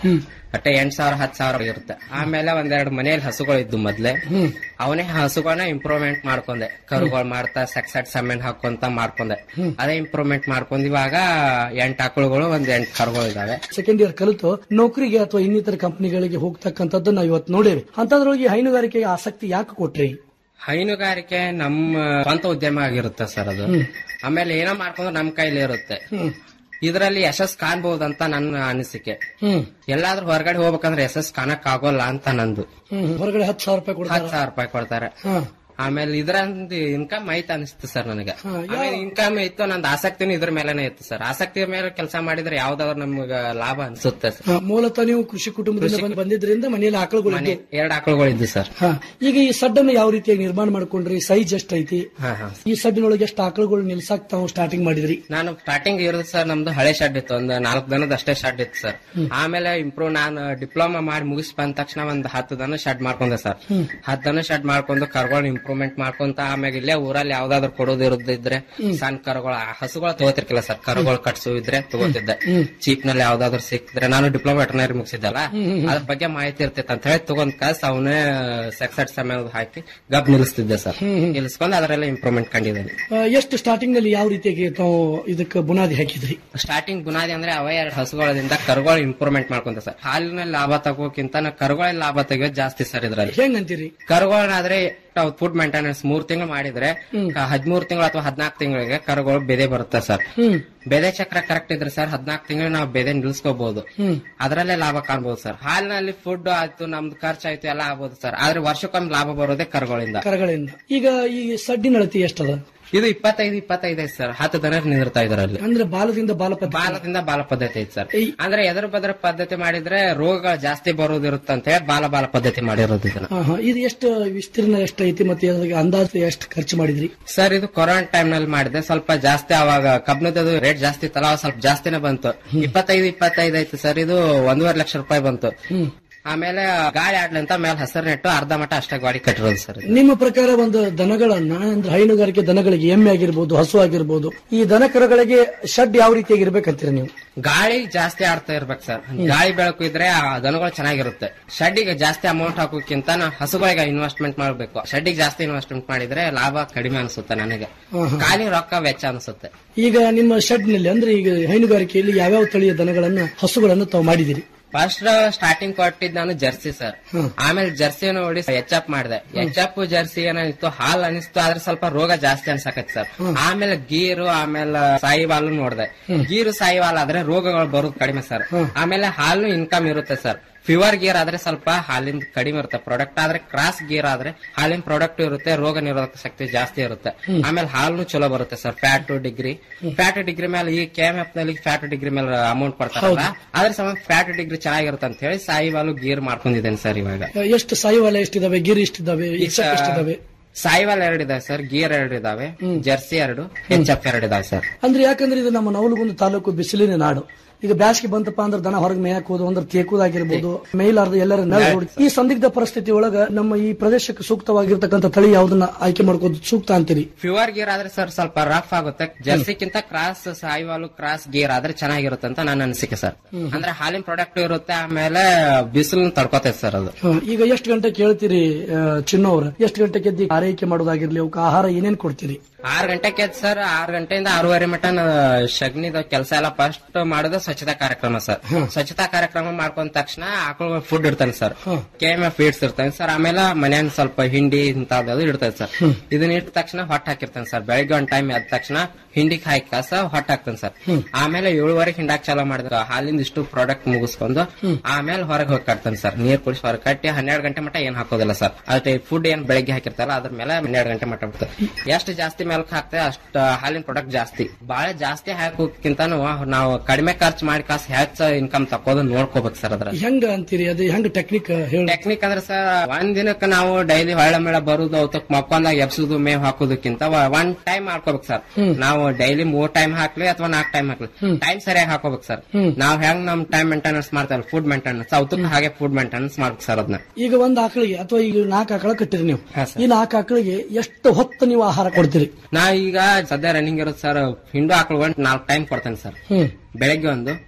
ಅಟ್ಟೆ ಎಂಟ್ ಸಾವಿರ ಹತ್ತು ಸಾವಿರ ಇರುತ್ತೆ ಆಮೇಲೆ ಒಂದೆರಡು ಮನೆಯಲ್ಲಿ ಹಸುಗಳು ಇದ್ದು ಮೊದ್ಲೆ ಅವನೇ ಹಸುಗಳನ್ನ ಇಂಪ್ರೂವ್ಮೆಂಟ್ ಮಾಡ್ಕೊಂಡೆ ಕರುಗಳು ಮಾಡ್ತಾ ಸೆಕ್ಸೆಟ್ ಸೆಮೆಂಟ್ ಹಾಕೊಂತ ಮಾಡ್ಕೊಂಡೆ ಅದೇ ಇಂಪ್ರೂವ್ಮೆಂಟ್ ಮಾಡ್ಕೊಂಡ್ ಇವಾಗ ಎಂಟ್ ಆಕಳುಗಳು ಒಂದ್ ಎಂಟ್ ಕರುಗಳು ಇದಾವೆ ಸೆಕೆಂಡ್ ಇಯರ್ ಕಲಿತು ನೌಕರಿಗೆ ಅಥವಾ ಇನ್ನಿತರ ಕಂಪನಿಗಳಿಗೆ ಹೋಗ್ತಕ್ಕಂಥದ್ದು ನಾವು ಇವತ್ತು ನೋಡೇವೆ ಅಂತದ್ರೊಳಗೆ ಹೈನುಗಾರಿಕೆಗೆ ಆಸಕ್ತಿ ಯಾಕೆ ಕೊಟ್ರಿ ಹೈನುಗಾರಿಕೆ ನಮ್ಮ ಸ್ವಂತ ಉದ್ಯಮ ಆಗಿರುತ್ತೆ ಸರ್ ಅದು ಆಮೇಲೆ ಏನೋ ಮಾಡ್ಕೊಂಡು ನಮ್ ಕೈಲಿ ಇರುತ್ತೆ ಇದರಲ್ಲಿ ಯಶಸ್ ಕಾಣ್ಬಹುದಂತ ನನ್ನ ಅನಿಸಿಕೆ ಹ್ಮ್ ಎಲ್ಲಾದ್ರೂ ಹೊರಗಡೆ ಹೋಗ್ಬೇಕಂದ್ರೆ ಯಶಸ್ ಕಾಣಕ್ ಆಗೋಲ್ಲ ಅಂತ ನಂದು ಹ್ಮ್ ಹೊರಗಡೆ ಹತ್ತು ಸಾವಿರ ರೂಪಾಯಿ ಕೊಡ್ತಾರೆ ಹತ್ತು ಸಾವಿರ ರೂಪಾಯಿ ಕೊಡ್ತಾರೆ ಹಾ. ಆಮೇಲೆ ಇದ್ರಂದು ಇನ್ಕಮ್ ಐತ್ ಅನಿಸ್ತು ಸರ್ ನನಗೆ ಹಾ, ಯಾವ- ಆಮೇಲೆ ಇನ್ಕಮ್ ಇತ್ತು ನಂದು ಆಸಕ್ತಿನೂ ಇದ್ರ ಮೇಲೆನೆ ಇತ್ತು ಸರ್ ಆಸಕ್ತಿಯ ಮೇಲೆ ಕೆಲಸ ಮಾಡಿದ್ರೆ ಯಾವ್ದಾದ್ರು ನಮ್ಗ ಲಾಭ ಅನ್ಸುತ್ತೆ ಸರ್ ಹಾ, ಮೂಲತಃ ನೀವು ಕೃಷಿ ಕುಟುಂಬದಿಂದ ಬಂದ್- ಬಂದಿದ್ರಿಂದ ಮನೆಯಲ್ಲಿ ಆಕಳುಗಳು ಮನೆ ಇದ್ವು. ಎರಡ್ ಆಕಳುಗಳು ಇದ್ದು ಸರ್ ಹಾ ಈಗ ಈ ಸಡ್ಡನ್ನು ಯಾವ ರೀತಿಯಾಗಿ ನಿರ್ಮಾಣ ಮಾಡ್ಕೊಂಡ್ರಿ ಸೈಜ್ ಎಷ್ಟೈತಿ ಹಾ ಹಾ ಈ ಸಡ್ಡಿನೊಳಗೆ ಎಷ್ಟು ಆಕಳುಗಳು ನಿಲ್ಸಾಕ್ ತಾವು ಸ್ಟಾರ್ಟಿಂಗ್ ಮಾಡಿದ್ರಿ ನಾನು ಸ್ಟಾರ್ಟಿಂಗ್ ಇರೋದು ಸರ್ ನಮ್ದು ಹಳೆ ಶೆಡ್ ಇತ್ತು ಒಂದು ನಾಲ್ಕು ದನದ ಅಷ್ಟೇ ಶೆಡ್ ಇತ್ತು ಸರ್ ಆಮೇಲೆ ಇಂಪ್ರೂವ್ ನಾನು ಡಿಪ್ಲೊಮಾ ಮಾಡಿ ಮುಗಿಸಿ ಬಂದ ತಕ್ಷಣ ಒಂದ್ ಹತ್ತು ದನ ಶೆಡ್ ಮಾಡ್ಕೊಂಡೆ ಸರ್ ಹ್ಮ್. ಹತ್ತು ದನ ಶೆಡ್ ಮಾಡ್ಕೊಂಡು ಕರುಗಳು ಇಂಪ್ರೂವ್ಮೆಂಟ್ ಮಾಡ್ಕೊಂತ ಆಮೇಲೆ ಇಲ್ಲೇ ಊರಲ್ಲಿ ಯಾವ್ದಾದ್ರು ಕೊಡೋದು ಇರೋದಿದ್ರೆ ಸಣ್ಣ ಕರುಗಳು ಆ ಹಸುಗಳು ತಗೋತಿರ್ಕಿಲ್ಲ ಸರ್ ಕರುಗಳು ಕಟ್ಸು ಇದ್ರೆ ತಗೋತಿದ್ದೆ ಹ್ಮ್. ಚೀಪ್ ನಲ್ಲಿ ಯಾವ್ದಾದ್ರು ಸಿಕ್ಕಿದ್ರೆ ನಾನು ಡಿಪ್ಲೊಮಾ ವೆಟರ್ನರಿ ಮುಗಿಸಿದ್ದಲ್ಲ ಹ್ಮ್, ಹ್ಮ್, ಹ್ಮ್. ಅದ್ರ ಬಗ್ಗೆ ಮಾಹಿತಿ ಇರ್ತೈತೆ ಅಂತ ಹೇಳಿ ತಗೊಂಡ್ ಕಾಸ್ ಅವನೇ ಸೆಕ್ಸೆಟ್ ಸಮಯ ಹಾಕಿ ಗಬ್ ನಿಲ್ಲಿಸ್ತಿದ್ದೆ ಸರ್ ಹ್ಮ್, ಹ್ಮ್. ನಿಲ್ಲಿಸ್ಕೊಂಡು ಅದರೆಲ್ಲ ಇಂಪ್ರೂವ್ಮೆಂಟ್ ಕಂಡಿದ್ದೇನೆ ಆ, ಎಷ್ಟು ಸ್ಟಾರ್ಟಿಂಗ್ ನಲ್ಲಿ ಯಾವ ರೀತಿಯಾಗಿ ತಾವು ಇದಕ್ಕೆ ಬುನಾದಿ ಹಾಕಿದ್ರಿ ಸ್ಟಾರ್ಟಿಂಗ್ ಬುನಾದಿ ಅಂದ್ರೆ ಅವೇ ಎರಡು ಹಸುಗಳದಿಂದ ಕರುಗಳು ಇಂಪ್ರೂವ್ಮೆಂಟ್ ಮಾಡ್ಕೊಂತ ಸರ್ ಹಾಲಿನಲ್ಲಿ ಲಾಭ ತಗೋಕ್ಕಿಂತ ನಾ ಕರುಗಳಲ್ಲಿ ಲಾಭ ತೆಗಿಯೋದು ಜಾಸ್ತಿ ಸರ್ ಇದ್ರಲ್ಲಿ ಹೆಂಗಂತೀರಿ ಕರುಗಳನ್ನಾದ್ರೆ ಫುಡ್ ಮೇಂಟೆನೆನ್ಸ್ ಮೂರ್ ತಿಂಗಳು ಮಾಡಿದ್ರೆ ಹದಿಮೂರು ತಿಂಗಳು ಅಥವಾ ಹದಿನಾಲ್ಕು ತಿಂಗಳಿಗೆ ಕರುಗಳು ಬೆದೆ ಬರುತ್ತೆ ಸರ್ ಹ್ಮ್ ಬೆದೆ ಚಕ್ರ ಕರೆಕ್ಟ್ ಇದ್ರೆ ಸರ್ ಹದಿನಾಲ್ಕು ತಿಂಗಳು ನಾವು ಬೆದೆ ನಿಲ್ಸ್ಕೋಬಹುದು ಹ್ಮ್ ಅದರಲ್ಲೇ ಲಾಭ ಕಾಣ್ಬೋದು ಸರ್ ಹಾಲಿನಲ್ಲಿ ಫುಡ್ ಆಯ್ತು ನಮ್ದು ಖರ್ಚಾಯ್ತು ಎಲ್ಲ ಆಗ್ಬೋದು ಸರ್ ಆದ್ರೆ ವರ್ಷಕ್ಕೊಮ್ಮೆ ಲಾಭ ಬರೋದೇ ಕರುಗಳಿಂದ ಕರಗಳಿಂದ ಈಗ ಈ ಸಡ್ಡಿನ ಅಳತಿ ಎಷ್ಟದ ಇದು ಇಪ್ಪತ್ತೈದು ಇಪ್ಪತ್ತೈದು ಐತೆ ಸರ್ ಹತ್ತು ದನ ನಿಂದಿರ್ತಾ ಇದರಲ್ಲಿ ಅಂದ್ರೆ ಬಾಲದಿಂದ ಬಾಲ ಪದ್ಧತಿ ಬಾಲದಿಂದ ಬಾಲ ಪದ್ಧತಿ ಐತೆ ಸರ್ ಅಂದ್ರೆ ಎದುರು ಬದ್ರ ಪದ್ಧತಿ ಮಾಡಿದ್ರೆ ರೋಗಗಳು ಜಾಸ್ತಿ ಬರೋದಿರುತ್ತೆ ಅಂತ ಹೇಳಿ ಬಾಲ ಬಾಲ ಪದ್ಧತಿ ಮಾಡಿರೋದು ಇದನ್ನ ಹಾ, ಹಾ. ಇದು ಎಷ್ಟು ವಿಸ್ತೀರ್ಣ ಎಷ್ಟು ಐತಿ ಮತ್ತೆ ಅದಕ್ಕೆ ಅಂದಾಜು ಎಷ್ಟು ಖರ್ಚು ಮಾಡಿದ್ರಿ ಸರ್ ಇದು ಕೊರೋನಾ ಟೈಮ್ ನಲ್ಲಿ ಮಾಡಿದೆ ಸ್ವಲ್ಪ ಜಾಸ್ತಿ ಅವಾಗ ಕಬ್ಬಿಣದ ರೇಟ್ ಜಾಸ್ತಿ ಇತ್ತಲ್ಲ ಅವಾಗ ಸ್ವಲ್ಪ ಜಾಸ್ತಿನೇ ಬಂತು ಇಪ್ಪತ್ತೈದು ಇಪ್ಪತ್ತೈದು ಐತೆ ಸರ್ ಇದು ಒಂದೂವರೆ ಲಕ್ಷ ರೂಪಾಯಿ ಬಂತು ಆಮೇಲೆ ಗಾಳಿ ಆಡ್ಲಿ ಅಂತ ಮೇಲೆ ಹೆಸರು ನೆಟ್ಟು ಅರ್ಧ ಮಟ್ಟ ಅಷ್ಟೇ ಗಾಡಿ ಕಟ್ಟಿರೋದು ಸರ್ ಇದು. ನಿಮ್ಮ ಪ್ರಕಾರ ಒಂದು ದನಗಳನ್ನ ಅಂದ್ರೆ ಹೈನುಗಾರಿಕೆ ದನಗಳಿಗೆ ಎಮ್ಮೆ ಆಗಿರ್ಬೋದು ಹಸು ಆಗಿರ್ಬೋದು ಈ ದನ ಕರುಗಳಿಗೆ ಶೆಡ್ ಯಾವ ರೀತಿಯಾಗಿ ಇರ್ಬೇಕಂತೀರ ನೀವು ಗಾಳಿ ಜಾಸ್ತಿ ಆಡ್ತಾ ಇರ್ಬೇಕು ಸರ್ ಗಾಳಿ ಬೆಳಕು ಇದ್ರೆ ಆ ದನಗಳು ಚೆನ್ನಾಗಿರುತ್ತೆ ಶೆಡ್ಡಿಗೆ ಜಾಸ್ತಿ ಅಮೌಂಟ್ ಹಾಕೋಕ್ಕಿಂತ ನಾವು ಹಸುಗಳಿಗೆ ಇನ್ವೆಸ್ಟ್ಮೆಂಟ್ ಮಾಡ್ಬೇಕು ಶೆಡ್ಡಿಗೆ ಜಾಸ್ತಿ ಇನ್ವೆಸ್ಟ್ಮೆಂಟ್ ಮಾಡಿದ್ರೆ ಲಾಭ ಕಡಿಮೆ ಅನ್ಸುತ್ತೆ ನನಗೆ ಹಾ, ಹಾ. ಖಾಲಿ ರೊಕ್ಕ ವೆಚ್ಚ ಅನ್ಸುತ್ತೆ ಈಗ ನಿಮ್ಮ ಶೆಡ್ ನಲ್ಲಿ ಅಂದ್ರೆ ಈಗ ಹೈನುಗಾರಿಕೆಯಲ್ಲಿ ಯಾವ್ಯಾವ ತಳಿಯ ದನಗಳನ್ನ ಹಸುಗಳನ್ನು ತಾವು ಮಾಡಿದಿರಿ ಫಸ್ಟ್ ಸ್ಟಾರ್ಟಿಂಗ್ ಕೊಟ್ಟಿದ್ ನಾನು ಜರ್ಸಿ ಸರ್ ಆಮೇಲೆ ಜರ್ಸಿ ನೋಡಿ ಎಚ್ ಅಪ್ ಮಾಡಿದೆ ಎಚ್ ಅಪ್ ಜರ್ಸಿ ಏನಿತ್ತು ಹಾಲ್ ಅನಿಸ್ತು ಆದ್ರೆ ಸ್ವಲ್ಪ ರೋಗ ಜಾಸ್ತಿ ಅನ್ಸಕತ್ ಸರ್ ಆಮೇಲೆ ಗೀರು ಆಮೇಲೆ ಸಾಯಿವಾಲು ನೋಡಿದೆ ಗೀರು ಸಾಯಿವಾಲ್ ಆದ್ರೆ ರೋಗಗಳು ಬರೋದು ಕಡಿಮೆ ಸರ್ ಆಮೇಲೆ ಹಾಲು ಇನ್ಕಮ್ ಇರುತ್ತೆ ಸರ್ ಪ್ಯೂರ್ ಗೀರ್ ಆದ್ರೆ ಸ್ವಲ್ಪ ಹಾಲಿನ ಕಡಿಮೆ ಇರುತ್ತೆ ಪ್ರಾಡಕ್ಟ್ ಆದ್ರೆ ಕ್ರಾಸ್ ಗೀರ್ ಆದ್ರೆ ಹಾಲಿನ ಪ್ರಾಡಕ್ಟ್ ಇರುತ್ತೆ ರೋಗ ನಿರೋಧಕ ಶಕ್ತಿ ಜಾಸ್ತಿ ಇರುತ್ತೆ ಆಮೇಲೆ ಹಾಲು ಚಲೋ ಬರುತ್ತೆ sir fat degree fat degree ಮೇಲೆ ಈ ಕೆ ಎಫ್ ನಲ್ಲಿ ಫ್ಯಾಟ್ ಡಿಗ್ರಿ ಮೇಲೆ ಅಮೌಂಟ್ ಕೊಡ್ತಾರಲ್ಲ ಅದ್ರ ಸಮ ಫ್ಯಾಟ್ ಡಿಗ್ರಿ ಚೆನ್ನಾಗಿರುತ್ತೆ ಅಂತ ಹೇಳಿ ಸಾಯಿವಾಲು ಗೀರ್ ಮಾಡ್ಕೊಂಡಿದ್ದೇನೆ ಸರ್ ಇವಾಗ ಎಷ್ಟು ಸಾಯಿವಾಲ ಎಷ್ಟಿದಾವೆ ಗಿರಿ ಎಷ್ಟಿದಾವೆ ಎಕ್ಸಪ್ ಎಷ್ಟಿದಾವೆ ಸಾಯಿವಾಲ್ ಎರಡು ಇದಾವೆ ಸರ್ ಗೀರ್ ಎರಡು ಇದಾವೆ ಜರ್ಸಿ ಎರಡು ಎಚ್ ಎಫ್ ಎರಡು ಇದಾವೆ ಸರ್ ಅಂದ್ರೆ ಯಾಕಂದ್ರೆ ಇದು ನಮ್ಮ ನವಲಗುಂದ ತಾಲೂಕು ಬಿಸಿಲಿನ ನಾಡು ಈಗ ಬ್ಯಾಸಿಗೆ ಬಂತಪ್ಪ ಅಂದ್ರೆ ದನ ಹೊರಗೆ ಮೇಯಕ್ ಹೋದು ಅಂದ್ರೆ ತೇಕುದಾಗಿರ್ಬೋದು ಮೇಲಾರ್ದ ಎಲ್ಲರ ನೆಲ ಹೊಡ್ದು- ಈ ಸಂದಿಗ್ಧ ಪರಿಸ್ಥಿತಿ ಒಳಗ ನಮ್ಮ ಈ ಪ್ರದೇಶಕ್ಕೆ ಸೂಕ್ತವಾಗಿರ್ತಕ್ಕಂಥ ತಳಿ ಯಾವ್ದನ್ನ ಆಯ್ಕೆ ಮಾಡ್ಕೋದು ಸೂಕ್ತ ಅಂತೀರಿ ಪ್ಯೂರ್ ಗೀರ್ ಆದ್ರೆ ಸರ್ ಸ್ವಲ್ಪ ರಫ್ ಆಗುತ್ತೆ ಜರ್ಸಿಕ್ಕಿಂತ ಕ್ರಾಸ್ ಸಾಯಿವಾಲು ಕ್ರಾಸ್ ಗೀರ್ ಆದ್ರೆ ಚೆನ್ನಾಗಿರುತ್ತೆ ಅಂತ ನನ್ನ ಅನಿಸಿಕೆ ಸರ್ ಹ್ಮ್. ಅಂದ್ರೆ ಹಾಲಿನ ಪ್ರಾಡಕ್ಟ್ ಇರುತ್ತೆ ಆಮೇಲೆ ಬಿಸಿಲು ತಡ್ಕೋತೈತೆ ಸರ್ ಅದು ಹ, ಈಗ ಎಷ್ಟು ಗಂಟೆ ಕೇಳ್ತೀರಿ ಆ, ಚಿನ್ನು ಅವ್ರ ಎಷ್ಟು ಗಂಟೆಗೆ ಎದ್ದು ಆರೈಕೆ ಮಾಡೋದಾಗಿರ್ಲಿ ಅವಕ್ಕೆ ಆಹಾರ ಏನೇನ್ ಕೊಡ್ತೀರಿ ಆರ್ ಗಂಟೆಗೆ ಎದ್ದು ಸರ್ ಆರ್ ಗಂಟೆಯಿಂದ ಆರೂವರೆ ಮಟ್ಟ ಶಗ್ನಿದ ಕೆಲಸ ಎಲ್ಲ ಫಸ್ಟ್ ಮಾಡೋದು ಸ್ವಚ್ಛತಾ ಕಾರ್ಯಕ್ರಮ ಸರ್ ಸ್ವಚ್ಛತಾ ಕಾರ್ಯಕ್ರಮ ಮಾಡ್ಕೊಂಡ ತಕ್ಷಣ ಆಕಳು ಫುಡ್ ಇಡ್ತಾನೆ sir K M F feeds ಇರ್ತಾನೆ ಸರ್ ಆಮೇಲೆ ಮನ್ಯಾನ ಸ್ವಲ್ಪ ಹಿಂಡಿ ಇಂತದ್ದು ಇಡ್ತಾನೆ ಸರ್ ಇದನ್ನ ಇಟ್ಟ ತಕ್ಷಣ ಹೊಟ್ಟೆ ಹಾಕಿರ್ತಾನೆ ಸರ್ ಬೆಳಗ್ಗೆ ಒಂದ್ ಟೈಮ್ ಎದ್ದ ತಕ್ಷಣ ಹಿಂಡಿಗೆ ಹಾಕಿ ಕಾಸ ಹೊಟ್ಟೆ ಹಾಕ್ತಾನೆ ಸರ್ ಆಮೇಲೆ ಏಳುವರೆಗೆ ಹಿಂಡಾಕ್ ಚಾಲೋ ಮಾಡಿದ್ರೆ ಹಾಲಿಂದ ಇಷ್ಟು ಪ್ರಾಡಕ್ಟ್ ಮುಗಿಸ್ಕೊಂಡು ಆಮೇಲೆ ಹೊರಗೆ ಹೋಗಿ ಕಟ್ತಾನೆ ಸರ್ ನೀರ್ ಕುಡಿಸಿ ಹೊರಗೆ ಕಟ್ಟಿ ಹನ್ನೆರಡು ಗಂಟೆ ಮಟ್ಟ ಏನ್ ಹಾಕೋದಿಲ್ಲ ಸರ್ ಅದೇ ಫುಡ್ ಏನ್ ಬೆಳಗ್ಗೆ ಹಾಕಿರ್ತಾರಲ್ಲ ಅದ್ರ ಮೇಲೆ ಹನ್ನೆರಡು ಗಂಟೆ ಮಟ್ಟ ಬಿಡ್ತಾರೆ ಎಷ್ಟು ಜಾಸ್ತಿ ಮೆಲ್ಕ್ ಹಾಕ್ತೇವೆ ಅಷ್ಟು ಹಾಲಿನ ಪ್ರಾಡಕ್ಟ್ ಜಾಸ್ತಿ ಬಹಳ ಜಾಸ್ತಿ ಹಾಕೋಕ್ಕಿಂತ ನಾವು ಕಡಿಮೆ ಖರ್ಚು ಮಾಡಿ ಕಾಸು ಹೆಚ್ಚು ಇನ್ಕಮ್ ತಕ್ಕೋದು ನೋಡ್ಕೋಬೇಕು ಸರ್ ಅದ್ರ ಹೆಂಗ ಅಂತೀರಿ ಅದು ಹೆಂಗ್ ಟೆಕ್ನಿಕ್ ಹೇಳಿ ಟೆಕ್ನಿಕ್ ಅಂದ್ರೆ ಸರ್ ಒಂದ್ ದಿನಕ್ಕೆ ನಾವು ಡೈಲಿ ಹೊಳ್ಳೆ ಮೇಳ ಬರುದು ಅವತ್ತಕ್ ಮಕ್ಕೊಂದಾಗ ಎಬ್ಸುದು ಮೇವ್ ಹಾಕೋದಕ್ಕಿಂತ ಒನ್ ಟೈಮ್ ಮಾಡ್ಕೋಬೇಕು ಸರ್ ನಾವು ಡೈಲಿ ಮೂರ್ ಟೈಮ್ ಹಾಕ್ಲಿ ಅಥವಾ ನಾಲ್ಕು ಟೈಮ್ ಹಾಕ್ಲಿ ಟೈಮ್ ಸರಿಯಾಗಿ ಹಾಕೋಬೇಕು ಸರ್ ನಾವ್ ಹೆಂಗ್ ನಮ್ ಟೈಮ್ ಮೇಂಟೆನೆನ್ಸ್ ಮಾಡ್ತಾರಲ್ಲ ಫುಡ್ ಮೇಂಟೆನೆನ್ಸ್ ಅವತ್ತಕ್ ಹಾಗೆ ಫುಡ್ ಮೇಂಟೆನೆನ್ಸ್ ಮಾಡ್ಬೇಕು ಸರ್ ಅದನ್ನ ಈಗ ಒಂದ್ ಆಕಳಿಗೆ ಅಥವಾ ಈಗ ನಾಲ್ಕು ಆಕಳ ಕಟ್ಟಿರಿ ನೀವು ಈ ನಾಲ್ಕು ಆಕಳಿಗೆ ಎಷ್ಟು ಹೊತ್ತು ನೀವು ಆಹಾರ ಕೊಡ್ತೀರಿ ನಾ ಈಗ ಸದ್ಯ ರನ್ನಿಂಗ್ ಇರೋದು ಸರ್ ಹಿಂಡು ಹಾಕೊಳ್ಳೋ ನಾಲ್ಕು ಟೈಮ್ ಕೊಡ್ತೇನೆ ಸರ್ ಹ್ಮ್ ಬೆಳಗ್ಗೆ ಒಂದು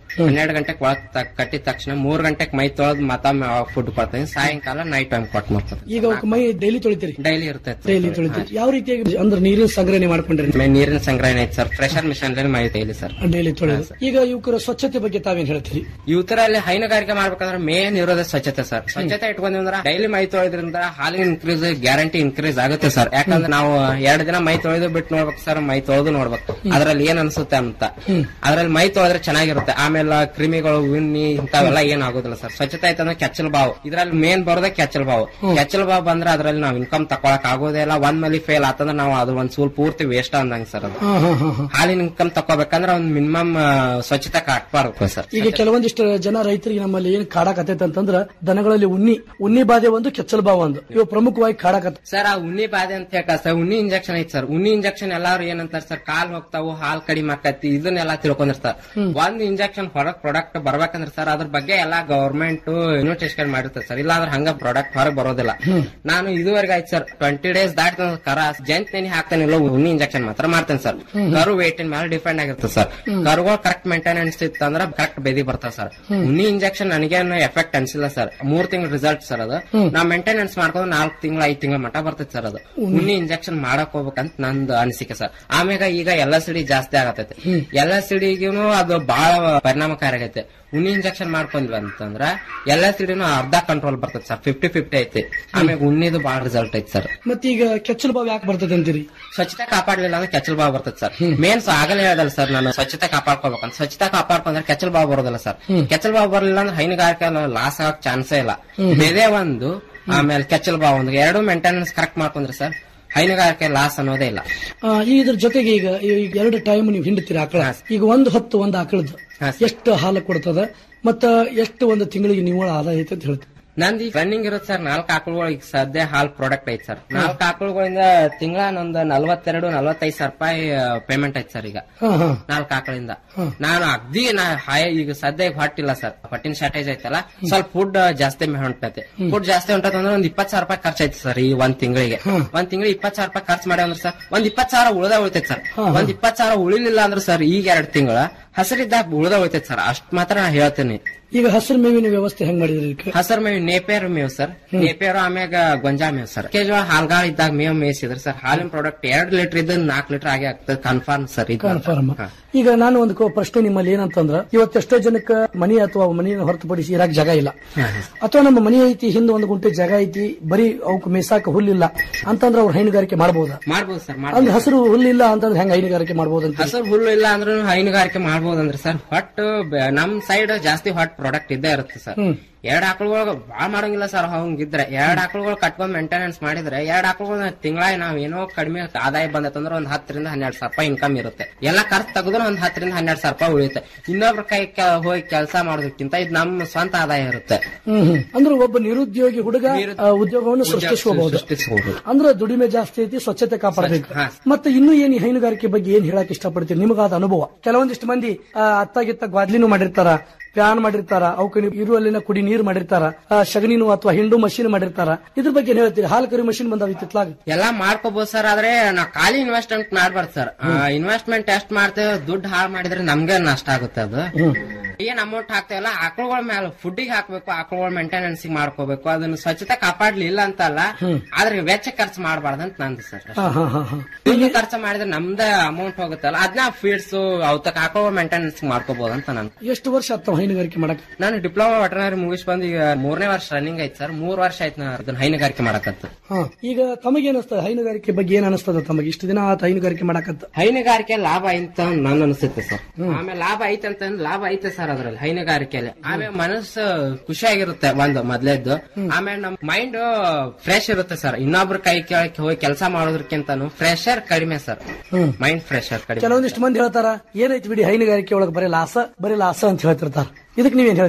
ಹನ್ನೆರಡು ಗಂಟೆಗೆ ಒಳಗ್ ತ- ಕಟ್ಟಿದ ತಕ್ಷಣ ಮೂರ್ ಗಂಟೆಗೆ ಮೈ ತೊಳೆದ್ ಮತ್ತೊಮ್ಮೆ ಫುಡ್ ಕೊಡ್ತೀನಿ ಸಾಯಂಕಾಲ ನೈಟ್ ಟೈಮ್ ಕೊಟ್ಟು ಮಾಡ್ತೀನಿ ಈಗ ಅವಕ್ಕೆ ಮೈ ಡೈಲಿ ತೊಳಿತೀರಿ ಡೈಲಿ ಇರ್ತೈತೆ ಡೈಲಿ ತೊಳಿತೀರಿ ಯಾವ ರೀತಿಯಾಗಿ ಅಂದ್ರೆ ನೀರಿನ ಸಂಗ್ರಹಣೆ ಮಾಡ್ಕೊಂಡ್ರಿ ಮೈ ನೀರಿನ ಸಂಗ್ರಹಣೆ ಐತೆ ಸರ್ ಪ್ರೆಷರ್ ಮಿಷನ್ ಮೈ ಡೈಲಿ ಸರ್ ಡೈಲಿ ತೊಳೆದು ಈಗ ಯುವಕರ ಸ್ವಚ್ಛತೆ ಬಗ್ಗೆ ತಾವೇನ್ ಹೇಳ್ತೀರಿ ಯುವತರಲ್ಲಿ ಹೈನುಗಾರಿಕೆ ಮಾಡ್ಬೇಕಂದ್ರೆ ಮೇನ್ ಇರೋದೇ ಸ್ವಚ್ಛತೆ ಸರ್ ಸ್ವಚ್ಛತೆ ಇಟ್ಕೊಂಡ್ರೆ ಡೈಲಿ ಮೈ ತೊಳೆದ್ರಿಂದ ಹಾಲಿನ ಇನ್ಕ್ರೀಸ್ ಗ್ಯಾರಂಟಿ ಇನ್ಕ್ರೀಸ್ ಆಗುತ್ತೆ ಸರ್ ಯಾಕಂದ್ರೆ ನಾವು ಎರಡು ದಿನ ಮೈ ತೊಳೆದು ಬಿಟ್ಟು ನೋಡ್ಬೇಕು ಸರ್ ಮೈ ತೊಳೆದು ನೋಡ್ಬೇಕು ಅದ್ರಲ್ಲಿ ಏನ್ ಅನ್ಸುತ್ತೆ ಅಂತ ಅದ್ರಲ್ಲಿ ಮೈ ತೊಳೆದ್ರೆ ಚೆನ್ನಾಗಿರುತ್ತೆ ಆಮೇಲೆ ಕ್ರಿಮಿಗಳು ಉಣ್ಣಿ ಇಂಥವೆಲ್ಲ ಏನ್ ಆಗೋದಿಲ್ಲ ಸರ್ ಸ್ವಚ್ಛತೆ ಆಯ್ತಂದ್ರೆ ಕೆಚ್ಚಲ್ ಬಾವು ಇದ್ರಲ್ಲಿ ಮೇನ್ ಬರೋದೇ ಕೆಚ್ಚಲ್ ಬಾವು ಕೆಚ್ಚಲ್ ಬಾವು ಬಂದ್ರೆ ಅದ್ರಲ್ಲಿ ನಾವು ಇನ್ಕಮ್ ತಕೊಳಕ್ ಆಗೋದೇ ಇಲ್ಲ ಒಂದ್ ಮೇಲೆ ಫೇಲ್ ಆತಂದ್ರೆ ನಾವು ಅದು ಒಂದ್ ಸೂಲ್ ಪೂರ್ತಿ ವೇಸ್ಟ್ ಅಂದಂಗ ಸರ್ ಅದು ಹಾ ಹಾ ಹಾ ಹಾ ಹಾಲಿನ ಇನ್ಕಮ್ ತಕೋಬೇಕಂದ್ರೆ ಒಂದ್ ಮಿನಿಮಮ್ ಸ್ವಚ್ಛತೆ ಕಾಟ್ಬಾರ್ದು ಸರ್ ಈಗ ಕೆಲವೊಂದಿಷ್ಟು ಜನ ರೈತರಿಗೆ ನಮ್ಮಲ್ಲಿ ಏನ್ ಕಾಡಾಕತ್ತೈತೆ ಅಂತಂದ್ರ ದನಗಳಲ್ಲಿ ಉಣ್ಣಿ ಉಣ್ಣಿ ಬಾಧೆ ಒಂದು ಕೆಚ್ಚಲ್ ಬಾವು ಒಂದು ಇವು ಪ್ರಮುಖವಾಗಿ ಕಾಡಾಕತ್ತ ಸರ್ ಆ ಉಣ್ಣಿ ಬಾಧೆ ಅಂತ ಹೇಳ ಸರ್ ಉಣ್ಣಿ ಇಂಜೆಕ್ಷನ್ ಐತಿ ಸರ್ ಉಣ್ಣಿ ಇಂಜೆಕ್ಷನ್ ಎಲ್ಲಾರು ಏನಂತಾರ ಸರ್ ಕಾಲ್ ಹೋಗ್ತಾವು ಹಾಲ್ ಕಡಿಮೆ ಆಕತಿ ಇದನ್ನೆಲ್ಲ ತಿಳ್ಕೊಂಡಿರ್ತಾರ ಒಂದ್ ಇಂಜೆಕ್ಷನ್ ಹೊರಗ್ ಪ್ರಾಡಕ್ಟ್ ಬರ್ಬೇಕಂದ್ರೆ ಸರ್ ಅದ್ರ ಬಗ್ಗೆ ಎಲ್ಲಾ ಗವರ್ಮೆಂಟ್ ಇನ್ವಿಟೇಷನ್ ಮಾಡಿರ್ತದೆ ಸರ್ ಇಲ್ಲಾಂದ್ರೆ ಹಂಗ ಪ್ರಾಡಕ್ಟ್ ಹೊರಗ್ ಬರೋದಿಲ್ಲ ನಾನು ಇದುವರೆಗೆ ಆಯ್ತು ಸರ್ ಟ್ವೆಂಟಿ ಡೇಸ್ ದಾಟಿದ ಕರ ಜಂತ್ ನೆನೆ ಹಾಕ್ತಾನೆ ಇಲ್ಲ ಉಣ್ಣಿ ಇಂಜೆಕ್ಷನ್ ಮಾತ್ರ ಮಾಡ್ತೇನೆ ಸರ್ ಕರು ವೇಟಿನ ಮೇಲೆ ಡಿಪೆಂಡ್ ಆಗಿರ್ತದೆ ಸರ್ ಕರುಗಳು ಕರೆಕ್ಟ್ ಮೇಂಟೆನೆನ್ಸ್ ಇತ್ತು ಅಂದ್ರೆ ಕರೆಕ್ಟ್ ಬೆದಿ ಬರ್ತದೆ ಸರ್ ಉಣ್ಣಿ ಇಂಜೆಕ್ಷನ್ ನನಗೇನು ಎಫೆಕ್ಟ್ ಅನ್ಸಿಲ್ಲ ಸರ್ ಮೂರ್ ತಿಂಗಳ ರಿಸಲ್ಟ್ ಸರ್ ಅದು ನಾ ಮೇಂಟೆನೆನ್ಸ್ ಮಾಡ್ಕೊಂಡು ನಾಲ್ಕು ತಿಂಗಳ ಐದ್ ತಿಂಗಳ ಮಟ್ಟ ಬರ್ತೈತೆ ಸರ್ ಅದು ಉಣ್ಣಿ ಇಂಜೆಕ್ಷನ್ ಮಾಡಕ್ ಹೋಗ್ಬೇಕಂತ ನಂದು ಅನಿಸಿಕೆ ಸರ್ ಆಮ್ಯಾಗ ಈಗ ಎಲ್ಲ ಸಿಡಿ ಜಾಸ್ತಿ ಆಗತೈತೆ ಎಲ್ಲ ಸಿಡಿಗೂ ಅದು ಬಹಳ ಪರಿಣಾಮಕಾರಿ ಆಗೈತೆ ಉಣ್ಣಿ ಇಂಜೆಕ್ಷನ್ ಮಾಡ್ಕೊಂಡ್ವಿ ಅಂತಂದ್ರ ಎಲ್ಲ ಸಿಡಿನೂ ಅರ್ಧ ಕಂಟ್ರೋಲ್ ಬರ್ತೈತೆ ಸರ್ ಫಿಫ್ಟಿ ಫಿಫ್ಟಿ ಐತಿ ಆಮ್ಯಾಗ ಉಣ್ಣಿದು ಬಹಳ ರಿಸಲ್ಟ್ ಐತಿ ಸರ್ ಮತ್ತೀಗ ಕೆಚ್ಚಲ್ ಬಾವು ಯಾಕೆ ಬರ್ತದೆ ಅಂತೀರಿ ಸ್ವಚ್ಛತೆ ಕಾಪಾಡ್ಲಿಲ್ಲ ಅಂದ್ರೆ ಕೆಚ್ಚಲ್ ಬಾವು ಬರ್ತದೆ ಸರ್ ಮೇನ್ ಆಗಲೇ ಹೇಳದಲ್ಲ ಸರ್ ನಾನು ಸ್ವಚ್ಛತೆ ಕಾಪಾಡ್ಕೋಬೇಕಂತ ಸ್ವಚ್ಛತೆ ಕಾಪಾಡ್ಕೊಂಡ್ರೆ ಕೆಚ್ಚಲ್ ಬಾವು ಬರೋದಿಲ್ಲ ಸರ್ ಕೆಚ್ಚಲ್ ಬಾವು ಬರಲಿಲ್ಲ ಅಂದ್ರೆ ಹೈನುಗಾರಿಕೆ ಲಾಸ್ ಆಗಕ್ ಚಾನ್ಸೇ ಇಲ್ಲ ಬೆದೆ ಒಂದು ಆಮೇಲೆ ಕೆಚ್ಚಲ್ ಬಾವು ಒಂದು ಎರಡು ಮೇಂಟೆನೆನ್ಸ್ ಕರೆಕ್ಟ್ ಮಾಡ್ಕೊಂಡ್ರೆ ಸರ್ ಹೈನುಗಾರಿಕೆ ಲಾಸ್ ಅನ್ನೋದೇ ಇಲ್ಲ ಆ, ಈ ಇದ್ರ ಜೊತೆಗೆ ಈಗ ಈ ಎರಡು ಟೈಮ್ ನೀವು ಹಿಂಡ್ತೀರಿ ಆಕಳ ಈಗ ಒಂದು ಹೊತ್ತು ಒಂದು ಆಕಳದ್ದು ಎಷ್ಟು ಹಾಲು ಕೊಡ್ತದ ಮತ್ತ ಎಷ್ಟು ಒಂದು ತಿಂಗಳಿಗೆ ನಿವ್ವಳ ಆದಾಯ ಐತೆ ಅಂತ ಹೇಳ್ತೀವಿ ನಂದು ಈಗ ರನ್ನಿಂಗ್ ಇರುತ್ತೆ ಸರ್ ನಾಲ್ಕು ಆಕಳುಗಳು ಈಗ ಸದ್ಯ ಹಾಲ್ ಪ್ರಾಡಕ್ಟ್ ಐತಿ ಸರ್ ನಾಲ್ಕು ಆಕಳುಗಳಿಂದ ತಿಂಗಳ ಒಂದು ನಲ್ವತ್ತೆರಡು ನಲ್ವತ್ತೈದು ಸಾವಿರ ರೂಪಾಯಿ ಪೇಮೆಂಟ್ ಐತಿ ಸರ್ ಈಗ ಹಾ ಹಾ ನಾಲ್ಕು ಆಕಳಿಂದ ನಾನು ಅಗ್ದಿ ನಾ ಹಾಯ ಈಗ ಸದ್ಯ ಈಗ ಹೊಟ್ಟಿಲ್ಲ ಸರ್ ಹೊಟ್ಟಿನ ಶಾರ್ಟೇಜ್ ಐತಲ್ಲ ಸ್ವಲ್ಪ ಫುಡ್ ಜಾಸ್ತಿ ಹೊಂಟೈತೆ ಫುಡ್ ಜಾಸ್ತಿ ಹೊಂಟೈತೆ ಅಂದ್ರೆ ಒಂದ್ ಇಪ್ಪತ್ ಸಾವಿರ ರೂಪಾಯಿ ಖರ್ಚು ಐತಿ ಸರ್ ಈ ಒಂದ್ ತಿಂಗಳಿಗೆ ಒಂದ್ ತಿಂಗಳಿಗೆ ಇಪ್ಪತ್ ಸಾವಿರ ರೂಪಾಯಿ ಖರ್ಚು ಮಾಡಿ ಅಂದ್ರೆ ಸರ್ ಒಂದ್ ಇಪ್ಪತ್ ಸಾವಿರ ಉಳ್ದ ಉಳಿತೈತೆ ಸರ್ ಒಂದ್ ಇಪ್ಪತ್ ಸಾವಿರ ಉಳಿಲಿಲ್ಲ ಅಂದ್ರೆ ಸರ್ ಈಗ ಎರಡ್ ತಿಂಗಳ ಹಸಿರಿದ್ದಾಗ ಉಳ್ದ ಉಳಿತೈತೆ ಸರ್ ಅಷ್ಟ್ ಮಾತ್ರ ನಾ ಹೇಳ್ತೀನಿ ಈಗ ಹಸಿರು ಮೇವಿನ ವ್ಯವಸ್ಥೆ ಹೆಂಗ್ ಮಾಡಿದ್ರಿ ಇದಕ್ಕೆ? ಹಸರ್ ಮೇವ್ ನೇಪೇರ್ ಮೇವ್ ಸರ್ ನೇಪೇರ್ ಆಮ್ಯಾಗ ಗೊಂಜಾ ಮೇವ್ ಸರ್ ಕೆಜಿ ಹಾಲ್ಗಾಳ ಇದ್ದಾಗ ಮೇವ್ ಮೇಯಿಸಿದ್ರೆ ಸರ್ ಹಾಲಿನ ಪ್ರಾಡಕ್ಟ್ ಎರಡ್ ಲೀಟರ್ ಇದ್ದ ನಾಲ್ಕು ಲೀಟರ್ ಆಗೇ ಆಗ್ತದೆ ಕನ್ಫರ್ಮ್ ಸರ್ ಇದು ಕನ್ಫರ್ಮ್ ಈಗ ನಾನು ಒಂದು ಕೋ- ಪ್ರಶ್ನೆ ನಿಮ್ಮಲ್ಲಿ ಏನಂತಂದ್ರ ಇವತ್ತು ಎಷ್ಟೋ ಜನಕ್ಕೆ ಮನಿ ಅಥವಾ ಮನೆಯನ್ನು ಹೊರತುಪಡಿಸಿ ಇರಾಕ್ ಜಾಗ ಇಲ್ಲ ಅಥವಾ ನಮ್ಮ ಮನೆ ಐತಿ ಹಿಂದೆ ಒಂದು ಗುಂಟೆ ಜಾಗ ಐತಿ ಬರೀ ಅವಕ್ ಮೇಸಾಕ ಹುಲ್ಲಿಲ್ಲ ಅಂತಂದ್ರೆ ಅವ್ರು ಹೈನುಗಾರಿಕೆ ಮಾಡಬಹುದಾ ಮಾಡ್ಬೋದು ಸರ್ ಅಂದ್ರೆ ಹಸಿರು ಹುಲ್ಲಿಲ್ಲ ಅಂತಂದ್ರೆ ಹೆಂಗ್ ಹೈನುಗಾರಿಕೆ ಮಾಡಬಹುದು ಅಂತ ಹಸರು ಹುಲ್ಲು ಇಲ್ಲ ಅಂದ್ರೂ ಹೈನುಗಾರಿಕೆ ಮಾಡ್ಬೋದಂದ್ರೆ ಸರ್ ಹೊಟ್ಟು ಬೆ- ನಮ್ ಸೈಡ್ ಜಾಸ್ತಿ ಹೊಟ್ ಪ್ರಾಡಕ್ಟ್ ಇದ್ದೇ ಇರುತ್ತೆ ಸರ್ ಹ್ಮ್. ಎರಡ್ ಆಕಳುಗಳು ಬಾಳ ಮಾಡಂಗಿಲ್ಲ ಸರ್ ಹಂಗಿದ್ರೆ ಎರಡ್ ಆಕಳುಗಳು ಕಟ್ಕೊಂಡ್ ಮೇಂಟೆನೆನ್ಸ್ ಮಾಡಿದ್ರೆ ಎರಡ್ ಆಕಳುಗಳ ತಿಂಗಳ ನಾವ್ ಏನೋ ಕಡಿಮೆ ಆದಾಯ ಬಂದತ್ತಂದ್ರೆ ಒಂದ್ ಹತ್ತರಿಂದ ಹನ್ನೆರಡು ಸಾವಿರ ರೂಪಾಯಿ ಇನ್ಕಮ್ ಇರುತ್ತೆ ಎಲ್ಲ ಖರ್ಚು ತೆಗೆದ್ರೆ ಒಂದ್ ಹತ್ತರಿಂದ ಹನ್ನೆರಡು ಸಾವಿರ ರೂಪಾಯಿ ಉಳಿಯುತ್ತೆ ಇನ್ನೊಬ್ರ ಕೈ ಕೆ- ಹೋಗಿ ಕೆಲಸ ಮಾಡೋದಕ್ಕಿಂತ ಇದು ನಮ್ಮ ಸ್ವಂತ ಆದಾಯ ಇರುತ್ತೆ ಹ್ಮ್ ಹ್ಮ್. ಅಂದ್ರೆ ಒಬ್ಬ ನಿರುದ್ಯೋಗಿ ಹುಡುಗ ಆ, ಉದ್ಯೋಗವನ್ನು ಸೃಷ್ಟಿಸಬಹುದು ಸೃಷ್ಟಿಸಬಹುದು ಅಂದ್ರೆ ದುಡಿಮೆ ಜಾಸ್ತಿ ಐತಿ ಸ್ವಚ್ಛತೆ ಕಾಪಾಡಬೇಕು ಮತ್ತೆ ಇನ್ನೂ ಏನ್ ಈ ಹೈನುಗಾರಿಕೆ ಬಗ್ಗೆ ಏನ್ ಹೇಳಕ್ ಇಷ್ಟಪಡ್ತೀರಿ ನಿಮಗಾದ ಅನುಭವ ಕೆಲವೊಂದಿಷ್ಟು ಮಂದಿ ಆ, ಅತ್ತಾಗಿತ್ತ ಗ್ವಾದ್ಲಿನೂ ಮಾಡಿರ್ತಾರ ಪ್ಯಾನ್ ಮಾಡಿರ್ತಾರ ಅವಕ್ಕೆ ಇರುವಲ್ಲಿನ ಕುಡಿ ನೀರು ಮಾಡಿರ್ತಾರ ಆ, ಶಗಣಿನೂ ಅಥವಾ ಹಿಂಡು ಮಷೀನ್ ಮಾಡಿರ್ತಾರ ಇದ್ರ ಬಗ್ಗೆ ಏನ್ ಹೇಳ್ತೀರಿ ಹಾಲು ಕರಿ ಮಷೀನ್ ಬಂದಾವ ಇತ್ತಿತ್ಲಾಗ ಎಲ್ಲಾ ಮಾಡ್ಕೋಬಹುದು ಸರ್ ಆದ್ರೆ ನಾ ಖಾಲಿ ಇನ್ವೆಸ್ಟ್ಮೆಂಟ್ ಮಾಡ್ಬಾರ್ದು ಸರ್ ಇನ್ವೆಸ್ಟ್ಮೆಂಟ್ ಎಷ್ಟ್ ಮಾಡ್ತೇವೆ ದುಡ್ಡು ಹಾಳು ಮಾಡಿದ್ರೆ ನಮ್ಗೆ ನಷ್ಟ ಆಗುತ್ತೆ ಅದು ಏನ್ ಅಮೌಂಟ್ ಹಾಕ್ತೇವಲ್ಲ ಆಕಳುಗಳ ಮೇಲೆ ಫುಡ್ಡಿಗೆ ಹಾಕ್ಬೇಕು ಆಕಳುಗಳ ಮೇಂಟೆನೆನ್ಸ್ ಮಾಡ್ಕೋಬೇಕು ಅದನ್ನ ಸ್ವಚ್ಛತೆ ಕಾಪಾಡ್ಲಿಲ್ಲ ಅಂತಲ್ಲ ಆದ್ರೆ ವೆಚ್ಚ ಖರ್ಚು ಮಾಡಬಾರ್ದು ಅಂತ ನಂದು ಸರ್ ಹಾ ಹಾ ಹಾ ಹಾ ದುಡ್ಡು ಖರ್ಚು ಮಾಡಿದ್ರೆ ನಮ್ದೇ ಅಮೌಂಟ್ ಹೋಗುತ್ತಲ್ಲ ಅದನ್ನ ಫೀಡ್ಸ್ ಅವತ್ತಕ್ ಆಕಳುಗಳ ಮೇಂಟೆನೆನ್ಸ್ ಮಾಡ್ಕೋಬಹುದು ಅಂತ ನಾನು ಎಷ್ಟು ವರ್ಷ ಆಗ್ತಾವ ಹೈನುಗಾರಿಕೆ ಮಾಡಕ್ ನಾನು ಡಿಪ್ಲೊಮಾ ವೆಟನರಿ ಮುಗಿಸ್ ಬಂದು ಈಗ ಮೂರನೇ ವರ್ಷ ರನ್ನಿಂಗ್ ಐತಿ ಸರ್ ಮೂರ್ ವರ್ಷ ಆಯ್ತು ನಾನು ಅದನ್ನ ಹೈನುಗಾರಿಕೆ ಮಾಡಕತ್ತು ಹಾ ಈಗ ತಮಗೆ ಏನಿಸ್ತದ ಹೈನುಗಾರಿಕೆ ಬಗ್ಗೆ ಏನ್ ಅನಿಸ್ತದ ತಮಗೆ ಇಷ್ಟು ದಿನ ಆತ ಹೈನುಗಾರಿಕೆ ಮಾಡಕತ್ತ ಹೈನುಗಾರಿಕೆ ಲಾಭ ಐತ ನನ್ ಅನಿಸುತ್ತೆ ಸರ್ ಆಮೇಲೆ ಲಾಭ ಐತೆ ಅಂತ ಲಾಭ ಐತೆ ಸರ್ ಅದ್ರಲ್ಲಿ ಹೈನುಗಾರಿಕೆಯಲ್ಲಿ ಆಮೇಲೆ ಮನಸ್ಸು ಖುಷಿಯಾಗಿರುತ್ತೆ ಒಂದು ಮೊದ್ಲೇದ್ದು ಆಮೇಲೆ ನಮ್ ಮೈಂಡ್ ಫ್ರೆಶ್ ಇರುತ್ತೆ ಸರ್ ಇನ್ನೊಬ್ರ ಕೈ ಕೆಳಕ್ಕೆ ಹೋಗಿ ಕೆಲಸ ಮಾಡೋದಕ್ಕಿಂತನೂ ಫ್ರೆಶರ್ ಕಡಿಮೆ ಸರ್ ಹ್ಮ್. ಮೈಂಡ್ ಫ್ರೆಶರ್ ಕಡಿಮೆ ಕೆಲವೊಂದಿಷ್ಟು ಮಂದಿ ಹೇಳ್ತಾರ ಏನೈತಿ ಬಿಡಿ ಹೈನುಗಾರಿಕೆ ಒಳಗೆ ಬರೀ ಲಾಸ ಬರೀ ಲಾಸ ಅಂತ ಹೇಳ್ತಿರ್ತಾರ ಇದಕ್ಕೆ ನೀವೇನ್ ಹೇಳ್ತೀರಿ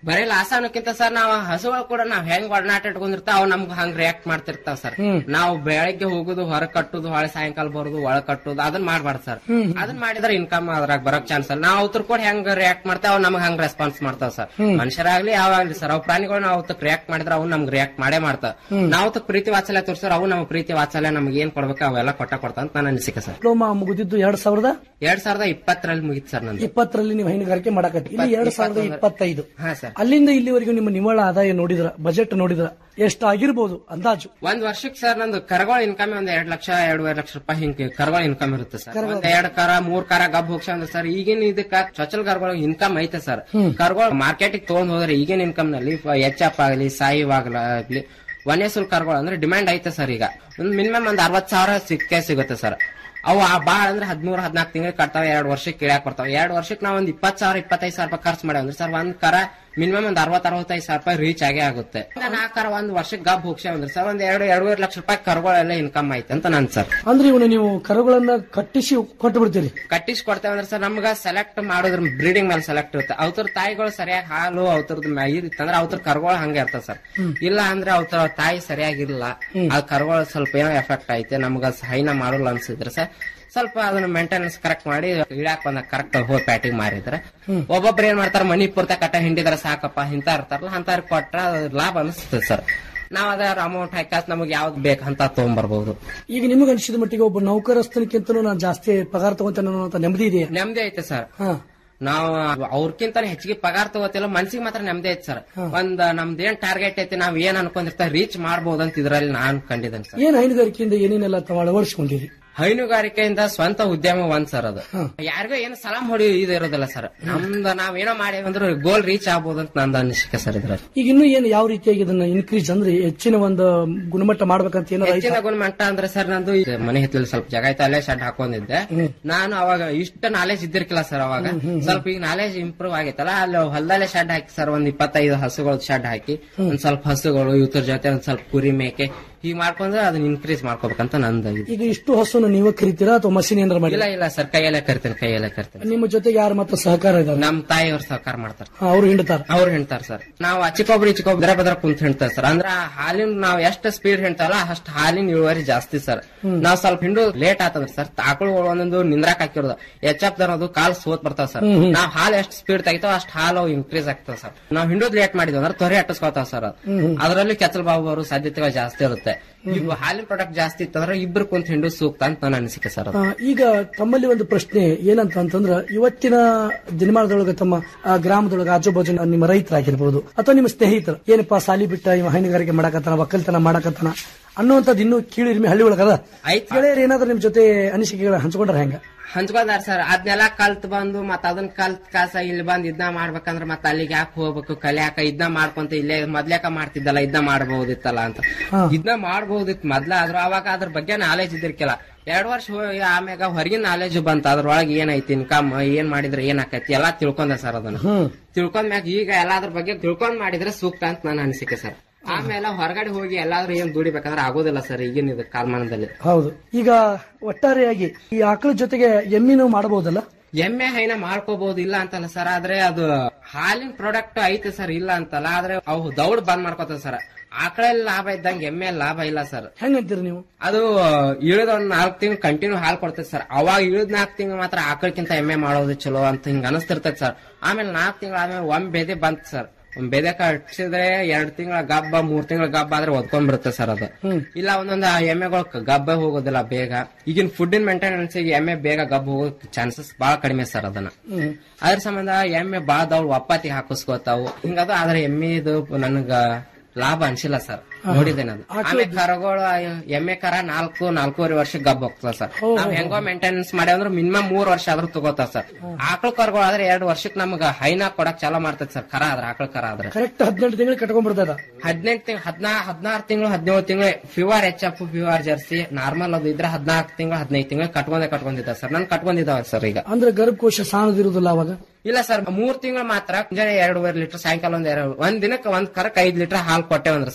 ಬರೀ ಲಾಸ್ ಅನ್ನೋಕ್ಕಿಂತ ಸರ್ ನಾವು ಹಸುಗಳು ಕೂಡ ನಾವ್ ಹೆಂಗ್ ಒಡನಾಟ ಇಟ್ಕೊಂಡಿರ್ತಾವ ಅವ್ ನಮ್ಗ್ ಹಂಗ್ ರಿಯಾಕ್ಟ್ ಮಾಡ್ತಿರ್ತಾವ ಸರ್ ಹ್ಮ್. ನಾವು ಬೆಳಗ್ಗೆ ಹೋಗುದು ಹೊರ ಕಟ್ಟುದು ಹೊಳೆ ಸಾಯಂಕಾಲ ಬರುದು ಒಳ ಕಟ್ಟುದು ಅದನ್ನ ಮಾಡ್ಬಾರ್ದು ಸರ್ ಹ್ಮ್. ಅದನ್ನ ಮಾಡಿದ್ರೆ ಇನ್ಕಮ್ ಅದ್ರಾಗ ಬರಕ್ ಚಾನ್ಸ್ ಅಲ್ಲ ನಾವು ಅವ್ರ ಕೂಡ ಹೆಂಗ್ ರಿಯಾಕ್ಟ್ ಮಾಡ್ತಾವ ಅವ್ ನಮ್ಗ್ ಹಂಗ್ ರೆಸ್ಪಾನ್ಸ್ ಮಾಡ್ತಾವ ಸರ್ ಹ್ಮ್. ಮನುಷ್ಯರಾಗ್ಲಿ ಯಾವಾಗ್ಲಿ ಸರ್ ಅವ್ ಪ್ರಾಣಿಗಳು ನಾವು ಅವತ್ತಕ್ ರಿಯಾಕ್ಟ್ ಮಾಡಿದ್ರೆ ಅವ್ ನಮ್ಗ್ ರಿಯಾಕ್ಟ್ ಮಾಡೇ ಮಾಡ್ತಾವ ಹ್ಮ್. ನಾವು ಅವತ್ತಕ್ ಪ್ರೀತಿ ವಾತ್ಸಲ್ಯ ತೋರ್ಸರ್ ಅವು ನಮ್ಮ ಪ್ರೀತಿ ವಾತ್ಸಲ್ಯ ನಮ್ಗೆ ಏನ್ ಕೊಡ್ಬೇಕು ಅವೆಲ್ಲ ಕೊಟ್ಟ ಕೊಡ್ತಾವ ಅಂತ ನನ್ನ ಅನಿಸಿಕೆ ಸರ್ ಡಿಪ್ಲೊಮಾ ಮುಗಿದಿದ್ದು ಎರಡ್ ಸಾವಿರದ ಎರಡ್ ಸಾವಿರದ ಇಪ್ಪತ್ತರಲ್ಲಿ ಮುಗಿತ್ ಸರ್ ನಂದು ಇಪ್ಪತ್ತರಲ್ಲಿ ನೀವು ಹೈನುಗಾರಿಕೆ ಮಾಡಕತ್ತಿ ಇಲ್ಲಿ ಎರಡ್ ಸಾವಿರದ ಇಪ್ಪತ್ತೈದು ಹಾ ಸರ್ ಅಲ್ಲಿಂದ ಇಲ್ಲಿವರೆಗೂ ನಿಮ್ಮ ನಿವ್ವಳ ಆದಾಯ ನೋಡಿದ್ರ ಬಜೆಟ್ ನೋಡಿದ್ರ ಎಷ್ಟು ಆಗಿರ್ಬೋದು ಅಂದಾಜು ಒಂದ್ ವರ್ಷಕ್ಕೆ ಸರ್ ನಂದು ಕರಗೋಳ ಇನ್ಕಮ್ ಒಂದ್ ಎರಡ್ ಲಕ್ಷ ಎರಡೂವರೆ ಲಕ್ಷ ರೂಪಾಯಿ ಹಿಂಗ್ ಕರಗೋಳ ಇನ್ಕಮ್ ಇರುತ್ತೆ ಸರ್ ಕರಗೋಳ. ಒಂದ್ ಎರಡ್ ಕರ ಮೂರ್ ಕರ ಗಬ್ ಹೋಗ್ಸ ಅಂದ್ರೆ ಸರ್ ಈಗಿನ ಇದಕ್ಕ ಚೊಚಲ್ ಕರ್ಗೋಳ ಇನ್ಕಮ್ ಐತೆ ಸರ್ ಹ್ಮ್. ಕರ್ಗೋಳ ಮಾರ್ಕೆಟಿಗೆ ತಗೊಂಡ್ ಹೋದ್ರೆ ಈಗಿನ ಇನ್ಕಮ್ ನಲ್ಲಿ ಎಚ್ ಅಪ್ ಆಗಲಿ ಸಾಯಿವ್ ಆಗ್ಲಿ ವನ್ಯಸುಲ್ ಕರ್ಗೋಳ ಅಂದ್ರೆ ಡಿಮ್ಯಾಂಡ್ ಐತೆ ಸರ್ ಈಗ ಒಂದ್ ಮಿನಿಮಮ್ ಒಂದ್ ಅರವತ್ ಸಾವಿರ ಸಿಕ್ಕೇ ಸಿಗುತ್ತೆ ಸರ್ ಅವು ಆ ಬಾಳ ಅಂದ್ರೆ ಹದಿಮೂರು ಹದಿನಾಲ್ಕು ತಿಂಗಳು ಕಟ್ತಾವ ಎರಡ್ ವರ್ಷಕ್ಕೆ ಕಿಳ್ಯಾಕ್ ಬರ್ತಾವ ಎರಡ್ ವರ್ಷಕ್ಕೆ ನಾವ್ ಒಂದ್ ಇಪ್ಪತ್ ಸಾವಿರ ಇಪ್ಪತ್ತೈದು ಸಾವಿರ ರೂಪಾಯಿ ಖರ್ಚು ಮಾಡಿ ಅಂದ್ರೆ ಸರ್ ಒಂದ್ ಕರ ಮಿನಿಮಮ್ ಒಂದ್ ಅರವತ್ ಅರವತ್ತೈದು ಸಾವಿರ ರೂಪಾಯಿ ರೀಚ್ ಆಗೇ ಆಗುತ್ತೆ ನಾಲ್ಕು ಕರ ಒಂದ್ ವರ್ಷಕ್ಕೆ ಗಬ್ ಹೋಗ್ಸಿ ಅಂದ್ರೆ ಸರ್ ಒಂದ್ ಎರಡು ಎರಡೂವರೆ ಲಕ್ಷ ರೂಪಾಯಿ ಕರ್ಗಳೆಲ್ಲ ಇನ್ಕಮ್ ಐತೆ ಅಂತ ನನ್ ಸರ್ ಅಂದ್ರೆ ಇವನು ನೀವು ಕರುಗಳನ್ನ ಕಟ್ಟಿಸಿ ಕೊಟ್ಟು ಬಿಡ್ತೀರಿ ಕಟ್ಟಿಸಿ ಕೊಡ್ತೇವೆ ಅಂದ್ರೆ ಸರ್ ನಮ್ಗ ಸೆಲೆಕ್ಟ್ ಮಾಡೋದ್ರ ಬ್ರೀಡಿಂಗ್ ಮೇಲೆ ಸೆಲೆಕ್ಟ್ ಇರುತ್ತೆ ಅವ್ರ ತಾಯಿಗಳು ಸರಿಯಾಗಿ ಹಾಲು ಅವ್ರದ್ದು ಇತ್ತಂದ್ರೆ ಅವ್ರ ಕರ್ಗೋಳ ಹಂಗೆ ಇರ್ತದೆ ಸರ್ ಹ್ಮ್. ಇಲ್ಲ ಅಂದ್ರೆ ಅವ್ರ ತಾಯಿ ಸರಿಯಾಗಿರ್ಲಿಲ್ಲ ಆ ಕರ್ಗೋಳ ಸ್ವಲ್ಪ ಏನೋ ಎಫೆಕ್ಟ್ ಐತೆ ನಮ್ಗ ಹೈನ ಮಾಡಲ್ಲ ಅನ್ಸಿದ್ರೆ ಸರ್ ಸ್ವಲ್ಪ ಅದನ್ನ ಮೇಂಟೆನೆನ್ಸ್ ಕರೆಕ್ಟ್ ಮಾಡಿ ಇಳಾಕ್ ಬಂದಾಗ ಕರೆಕ್ಟ್ ಹೋಗಿ ಪ್ಯಾಟಿಂಗ್ ಮಾರಿದ್ರೆ ಹ್ಮ್. ಒಬ್ಬೊಬ್ರು ಏನ್ ಮಾಡ್ತಾರ ಮನಿ ಪೂರ್ತ ಕಟ್ಟ ಹಿಂಡಿದ್ರೆ ಸಾಕಪ್ಪ ಇಂತ ಇರ್ತಾರಲ್ಲ ಅಂತ ಕೊಟ್ರ ಅದ್ ಲಾಭ ಅನಿಸ್ತದೆ ಸರ್ ನಾವ್ ಅದ್ರ ಅಮೌಂಟ್ ಹಾಕಾಸ್ ನಮಗೆ ಯಾವ್ದು ಬೇಕಂತ ತಗೊಂಡ್ಬರ್ಬಹುದು ಈಗ ನಿಮಗೆ ಅನಿಸಿದ ಮಟ್ಟಿಗೆ ಒಬ್ಬ ನೌಕರಸ್ಥನಿಗಿಂತಲೂ ನಾನು ಜಾಸ್ತಿ ಪಗಾರ ತಗೊಂತೇನೆ ಅನ್ನೋ ನೆಮ್ಮದಿ ಇದೆಯಾ ನೆಮ್ಮದಿ ಐತೆ ಸರ್ ಹಾ ನಾವು ಅವ್ರಕ್ಕಿಂತ ಹೆಚ್ಚಿಗೆ ಪಗಾರ ತಗೋತಿಲ್ಲ ಮನ್ಸಿಗೆ ಮಾತ್ರ ನೆಮ್ಮದಿ ಐತೆ ಸರ್ ಒಂದ್ ನಮ್ದು ಏನ್ ಟಾರ್ಗೆಟ್ ಐತಿ ನಾವ್ ಏನ್ ಅನ್ಕೊಂಡಿರ್ತಾವ ರೀಚ್ ಮಾಡ್ಬೋದು ಅಂತ ಇದ್ರಲ್ಲಿ ನಾನ್ ಕಂಡಿದ್ದೇನೆ ಸರ್ ಏನ್ ಹೈನುಗಾರಿಕೆಯಿಂದ ಏನೇನೆಲ್ಲ ತಾವು ಅಳವಡಿಸಿಕೊಂಡಿರಿ ಹೈನುಗಾರಿಕೆಯಿಂದ ಸ್ವಂತ ಉದ್ಯಮ ಒಂದ್ ಸರ್ ಅದು ಯಾರಿಗೂ ಏನು ಸಲಾಂ ಹೊಡಿ ಇದು ಇರೋದಿಲ್ಲ ಸರ್ ನಮ್ದು ನಾವ್ ಏನೋ ಮಾಡಿ ಅಂದ್ರೆ ಗೋಲ್ ರೀಚ್ ಆಗ್ಬೋದು ಅಂತ ನಂದು ಅನಿಸಿಕೆ ಸರ್ ಇದ್ರಲ್ಲಿ ಈಗ ಇನ್ನೂ ಏನು ಯಾವ ರೀತಿಯಾಗಿ ಇದನ್ನ ಇನ್ಕ್ರೀಸ್ ಅಂದ್ರೆ ಹೆಚ್ಚಿನ ಒಂದು ಗುಣಮಟ್ಟ ಮಾಡ್ಬೇಕಂತ ಏನಾರ ಹೆಚ್ಚಿನ ಐತಾ? ಗುಣಮಟ್ಟ ಅಂದ್ರೆ ಸರ್ ನಂದು ಈ ಮನೆ ಹಿತ್ತಲಲ್ಲಿ ಸ್ವಲ್ಪ ಜಾಗ ಐತೆ ಅಲ್ಲೇ ಶೆಡ್ ಹಾಕೊಂಡಿದ್ದೆ ನಾನು ಅವಾಗ ಇಷ್ಟ ನಾಲೆಜ್ ಇದ್ದಿರ್ಕಿಲ್ಲ ಸರ್ ಅವಾಗ ಸ್ವಲ್ಪ ಈಗ ನಾಲೆಜ್ ಇಂಪ್ರೂವ್ ಆಗೈತಲ್ಲ ಅಲ್ಲಿ ಹೊಲದಲ್ಲೇ ಶೆಡ್ ಹಾಕಿ ಸರ್ ಒಂದ್ ಇಪ್ಪತ್ತೈದು ಹಸುಗಳು ಶೆಡ್ ಹಾಕಿ ಒಂದ್ ಸ್ವಲ್ಪ ಹಸುಗಳು ಇವ್ರ ಜೊತೆ ಒಂದ್ ಸ್ವಲ್ಪ ಕುರಿ ಮೇಕೆ ಹೀಗ್ ಮಾಡ್ಕೊಂಡ್ರೆ ಅದನ್ನ ಇನ್ಕ್ರೀಸ್ ಮಾಡ್ಕೋಬೇಕಂತ ನಂದು ಇದು. ಈಗ ಇಷ್ಟು ಹಸುನ ನೀವೇ ಕರಿತೀರಾ ಅಥವಾ ಮಷಿನ್ ಏನಾರ ಮಾಡಿ ಇಲ್ಲ ಇಲ್ಲ ಸರ್ ಕೈಯಲ್ಲೇ ಕರಿತೇನೆ ಕೈಯಲ್ಲೇ ಕರಿತೇನೆ ನಿಮ್ಮ ಜೊತೆಗೆ ಯಾರು ಮಾತ್ರ ಸಹಕಾರ ಇದಾರೆ ನಮ್ ತಾಯಿಯವ್ರು ಸಹಕಾರ ಮಾಡ್ತಾರೆ ಅವರು ಹಿಂಡ್ತಾರ ಅವ್ರು ಹೇಳ್ತಾರ ಸರ್ ನಾವು ಅಚ್ಚಿಕೊಬ್ರು ಇಚ್ಚಿಕೊಬ್ರು ಬದ್ರ ಬದ್ರ ಕುಂತ ಹೇಳ್ತಾರ ಸರ್ ಅಂದ್ರ ಆ ಹಾಲಿನ ನಾವ್ ಎಷ್ಟು ಸ್ಪೀಡ್ ಹೇಳ್ತಾವಲ್ಲ ಅಷ್ಟು ಹಾಲಿನ ಇಳುವರಿ ಜಾಸ್ತಿ ಸರ್ ಹ್ಮ್. ನಾವ್ ಸ್ವಲ್ಪ ಹಿಂಡು ಲೇಟ್ ಆತಂದ್ರ ಸರ್ ಆಕಳು ಒಂದೊಂದು ನಿಂದ್ರಾಕ್ ಹಾಕಿರೋದು ಎಚ್ಚಪ್ ಅನ್ನೋದು ಕಾಲ್ ಸೋತ್ ಬರ್ತಾವ ಸರ್ ಹ್ಮ್, ಹ್ಮ್. ನಾವ್ ಹಾಲು ಎಷ್ಟು ಸ್ಪೀಡ್ ತೆಗಿತಾವ ಅಷ್ಟು ಹಾಲು ಇನ್ಕ್ರೀಸ್ ಆಗ್ತಾವ ಸರ್ ನಾವ್ ಹಿಂಡೋದ್ ಲೇಟ್ ಮಾಡಿದ್ವಿ ಅಂದ್ರೆ ತ್ವರೆ ಅಟ್ಟಿಸ್ಕೊತಾವ ಸರ್ ಅದು ಹ್ಮ್, ಹ್ಮ್. ಅದರಲ್ಲಿ ಕೆಚ್ಚಲ್ ಬಾವು ಬರೋ ಸಾಧ್ಯತೆಗಳು ಜಾಸ್ತಿ ಇರುತ್ತೆ ಈಗ ಹಾಲಿನ ಪ್ರಾಡಕ್ಟ್ ಜಾಸ್ತಿ ಇತ್ತಂದ್ರೆ ಇಬ್ರು ಕುಂತ ಹಿಂಡು ಸೂಕ್ತ ಅಂತ ನನ್ನ ಅನಿಸಿಕೆ ಸರ್ ಅದು ಆ, ಈಗ ತಮ್ಮಲ್ಲಿ ಒಂದು ಪ್ರಶ್ನೆ ಏನಂತ ಅಂತಂದ್ರ ಇವತ್ತಿನ ದಿನಮಾನದೊಳಗೆ ತಮ್ಮ ಆ, ಗ್ರಾಮದೊಳಗೆ ಆಜುಬಾಜು ನಿಮ್ಮ ರೈತರಾಗಿರ್ಬೋದು ಅಥವಾ ನಿಮ್ಮ ಸ್ನೇಹಿತರು ಏನಪ್ಪಾ ಸಾಲಿ ಬಿಟ್ಟ ಇವ ಹೈನುಗಾರಿಕೆ ಮಾಡಕತ್ತಾನ ಒಕ್ಕಲ್ತನ ಮಾಡಕತ್ತಾನ ಅನ್ನುವಂಥದ್ದು ಇನ್ನೂ ಕೀಳಿರಿಮೆ ಹಳ್ಳಿ ಒಳಗದ ಗೆಳೆಯರು ಏನಾದ್ರು ನಿಮ್ ಜೊತೆ ಅನಿಸಿಕೆಗಳ ಹಂಚ್ಕೊಂಡ್ರ ಹೆಂಗ ಹಂಚ್ಕೊಂಡಾರ ಸರ್ ಅದನ್ನೆಲ್ಲ ಕಲ್ತ್ ಬಂದು ಮತ್ತ ಅದನ್ನ ಕಲ್ತ್ ಕಾಸ ಇಲ್ಲಿ ಬಂದ್ ಇದನ್ನ ಮಾಡ್ಬೇಕಂದ್ರ ಮತ್ತ ಅಲ್ಲಿಗೆ ಯಾಕೆ ಹೋಗ್ಬೇಕು ಕಲಿಯಾಕ ಇದನ್ನ ಮಾಡ್ಕೊಂತ ಇಲ್ಲೇ ಮೊದ್ಲೇಕ ಮಾಡ್ತಿದ್ದಲ್ಲ ಇದನ್ನ ಮಾಡಬಹುದಿತ್ತಲ್ಲ ಅಂತ ಹಾ. ಇದನ್ನ ಮಾಡಬಹುದಿತ್ತು ಮೊದ್ಲ ಆದ್ರೂ ಅವಾಗ ಅದ್ರ ಬಗ್ಗೆ ನಾಲೆಜ್ ಇದ್ದಿರ್ಕಿಲ್ಲ ಎರಡ್ ವರ್ಷ ಹೋಗಿ ಆಮ್ಯಾಗ ಹೊರಗಿನ ನಾಲೆಜ್ ಬಂತ ಅದ್ರೊಳಗೆ ಏನೈತಿ ಇನ್ಕಮ್ ಏನ್ ಮಾಡಿದ್ರೆ ಏನ್ ಆಕೈತಿ ಎಲ್ಲಾ ತಿಳ್ಕೊಂಡೆ ಸರ್ ಅದನ್ನ ಹ್ಮ್ ತಿಳ್ಕೊಂಡ್ಮ್ಯಾಗ ಈಗ ಎಲ್ಲಾದ್ರ ಬಗ್ಗೆ ತಿಳ್ಕೊಂಡ್ ಮಾಡಿದ್ರೆ ಸೂಕ್ತ ಅಂತ ನನ್ನ ಅನಿಸಿಕೆ ಸರ್ ಆಮೇಲೆ ಹೊರಗಡೆ ಹೋಗಿ ಎಲ್ಲಾದ್ರೂ ಏನ್ ದುಡಿಬೇಕಂದ್ರೆ ಆಗೋದಿಲ್ಲ ಸರ್ ಈಗಿನ ಇದು ಕಾಲಮಾನದಲ್ಲಿ ಹೌದು ಈಗ ಒಟ್ಟಾರೆಯಾಗಿ ಈ ಆಕಳ ಜೊತೆಗೆ ಎಮ್ಮಿನೂ ಮಾಡಬಹುದಲ್ಲ ಎಮ್ಮೆ ಹೈನ ಮಾಡ್ಕೋಬಹುದು ಇಲ್ಲ ಅಂತಲ್ಲ ಸರ್ ಆದ್ರೆ ಅದು ಹಾಲಿನ ಪ್ರಾಡಕ್ಟ್ ಐತೆ ಸರ್ ಇಲ್ಲ ಅಂತಲ್ಲ ಆದ್ರೆ ಅವು ದೌಡ್ ಬಂದ್ ಮಾಡ್ಕೋತಾವ ಸರ್ ಆಕಳಲ್ಲಿ ಲಾಭ ಇದ್ದಂಗೆ ಎಮ್ಮೆ ಲಾಭ ಇಲ್ಲ ಸರ್ ಹೆಂಗಂತೀರಿ ನೀವು ಅದು ಇಳಿದ ಒಂದ್ ನಾಲ್ಕು ತಿಂಗಳು ಕಂಟಿನ್ಯೂ ಹಾಲು ಕೊಡ್ತೈತೆ ಸರ್ ಅವಾಗ ಇಳಿದ್ ನಾಲ್ಕು ತಿಂಗಳು ಮಾತ್ರ ಆಕಳಕ್ಕಿಂತ ಎಮ್ಮೆ ಮಾಡೋದು ಚಲೋ ಅಂತ ಹಿಂಗ ಅನಿಸ್ತಿರ್ತೈತೆ ಸರ್ ಆಮೇಲೆ ನಾಲ್ಕು ತಿಂಗಳು ಆಮೇಲೆ ಒಮ್ಮೆ ಬೆದೆ ಬಂತ್ ಸರ್ ಒಂದ್ ಬೆದೆ ಕಟ್ಸಿದ್ರೆ ಎರಡ್ ತಿಂಗಳ ಗಬ್ಬ ಮೂರ್ ತಿಂಗಳ ಗಬ್ಬ ಆದ್ರೆ ಒದ್ಕೊಂಡ್ಬಿಡುತ್ತೆ ಸರ್ ಅದು ಹ್ಮ್ ಇಲ್ಲ ಒಂದೊಂದು ಎಮ್ಮೆಗಳು ಗಬ್ಬ ಹೋಗೋದಿಲ್ಲ ಬೇಗ ಈಗಿನ ಫುಡ್ಡಿನ ಮೇಂಟೆನೆನ್ಸ್ ಎಮ್ಮೆ ಬೇಗ ಗಬ್ಬ ಹೋಗೋ ಚಾನ್ಸಸ್ ಬಹಳ ಕಡಿಮೆ ಸರ್ ಅದನ್ನ ಹ್ಮ್ ಅದ್ರ ಸಂಬಂಧ ಎಮ್ಮೆ ಬಾದವ್ಳು ಒಪ್ಪತಿ ಹಾಕಿಸ್ಕೋತಾವು ಹಿಂಗದು ಆದ್ರೆ ಎಮ್ಮೆದು ನನಗ ಲಾಭ ಅನ್ಸಿಲ್ಲ ಸರ್ ನೋಡಿದ್ದೇನೆ ಅದು ಆಮೇಲೆ ಕರಗಳು ಎಮ್ಮೆ ಕರ ನಾಲ್ಕು ನಾಲ್ಕೂವರೆ ವರ್ಷ ಗಬ್ಬ ಹೋಗ್ತದ ಸರ್ ನಾವ್ ಹೆಂಗೋ ಮೇಂಟೆನೆನ್ಸ್ ಮಾಡಿ ಅಂದ್ರೆ ಮಿನಿಮಮ್ ಮೂರ್ ವರ್ಷ ಆದ್ರೂ ತಗೋತಾವ ಸರ್ ಆಕಳ ಕರಗಳು ಆದ್ರೆ ಎರಡು ವರ್ಷಕ್ಕೆ ನಮ್ಗ ಹೈನಾ ಕೊಡಕ್ ಚಾಲೂ ಮಾಡ್ತೈತಿ ಸರ್ ಕರ ಆದ್ರೆ ಆಕಳ ಕರ ಆದ್ರೆ ಕರೆಕ್ಟ್ ಹದಿನೆಂಟು ತಿಂಗಳು ಕಟ್ಕೊಂಡ್ಬಿಡ್ತದ ಹದಿನೆಂಟು ತಿಂಗಳು ಹದಿನಾ ಹದಿನಾರು ತಿಂಗಳು ಹದಿನೇಳು ತಿಂಗಳು pure H F pure jersey normal ಅದು ಇದ್ರೆ ಹದಿನಾಲ್ಕು ತಿಂಗಳು ಹದಿನೈದು ತಿಂಗಳು ಕಟ್ಕೊಂಡೆ ಕಟ್ಕೊಂಡಿದ್ದ ಸರ್ ನನ್ ಕಟ್ಕೊಂಡಿದ್ದಾವ ಸರ್ ಈಗ ಅಂದ್ರೆ ಗರ್ಭಕೋಶ ಸಾಣದಿರುದಿಲ್ಲ ಅವಾಗ ಇಲ್ಲ ಸರ್ ಮೂರ್ ತಿಂಗಳು ಮಾತ್ರ ಮುಂಜಾನೆ ಎರಡೂವರೆ ಲೀಟರ್ ಸಾಯಂಕಾಲ ಒಂದ್ ಎರಡು ಒಂದ್ ದಿನಕ್ಕೆ ಒಂದ್ ಕರಕ್ ಐದ್ ಲೀಟರ್ ಹಾಲು ಕೊಟ್ಟೆವಂದ್ರ ಸರ್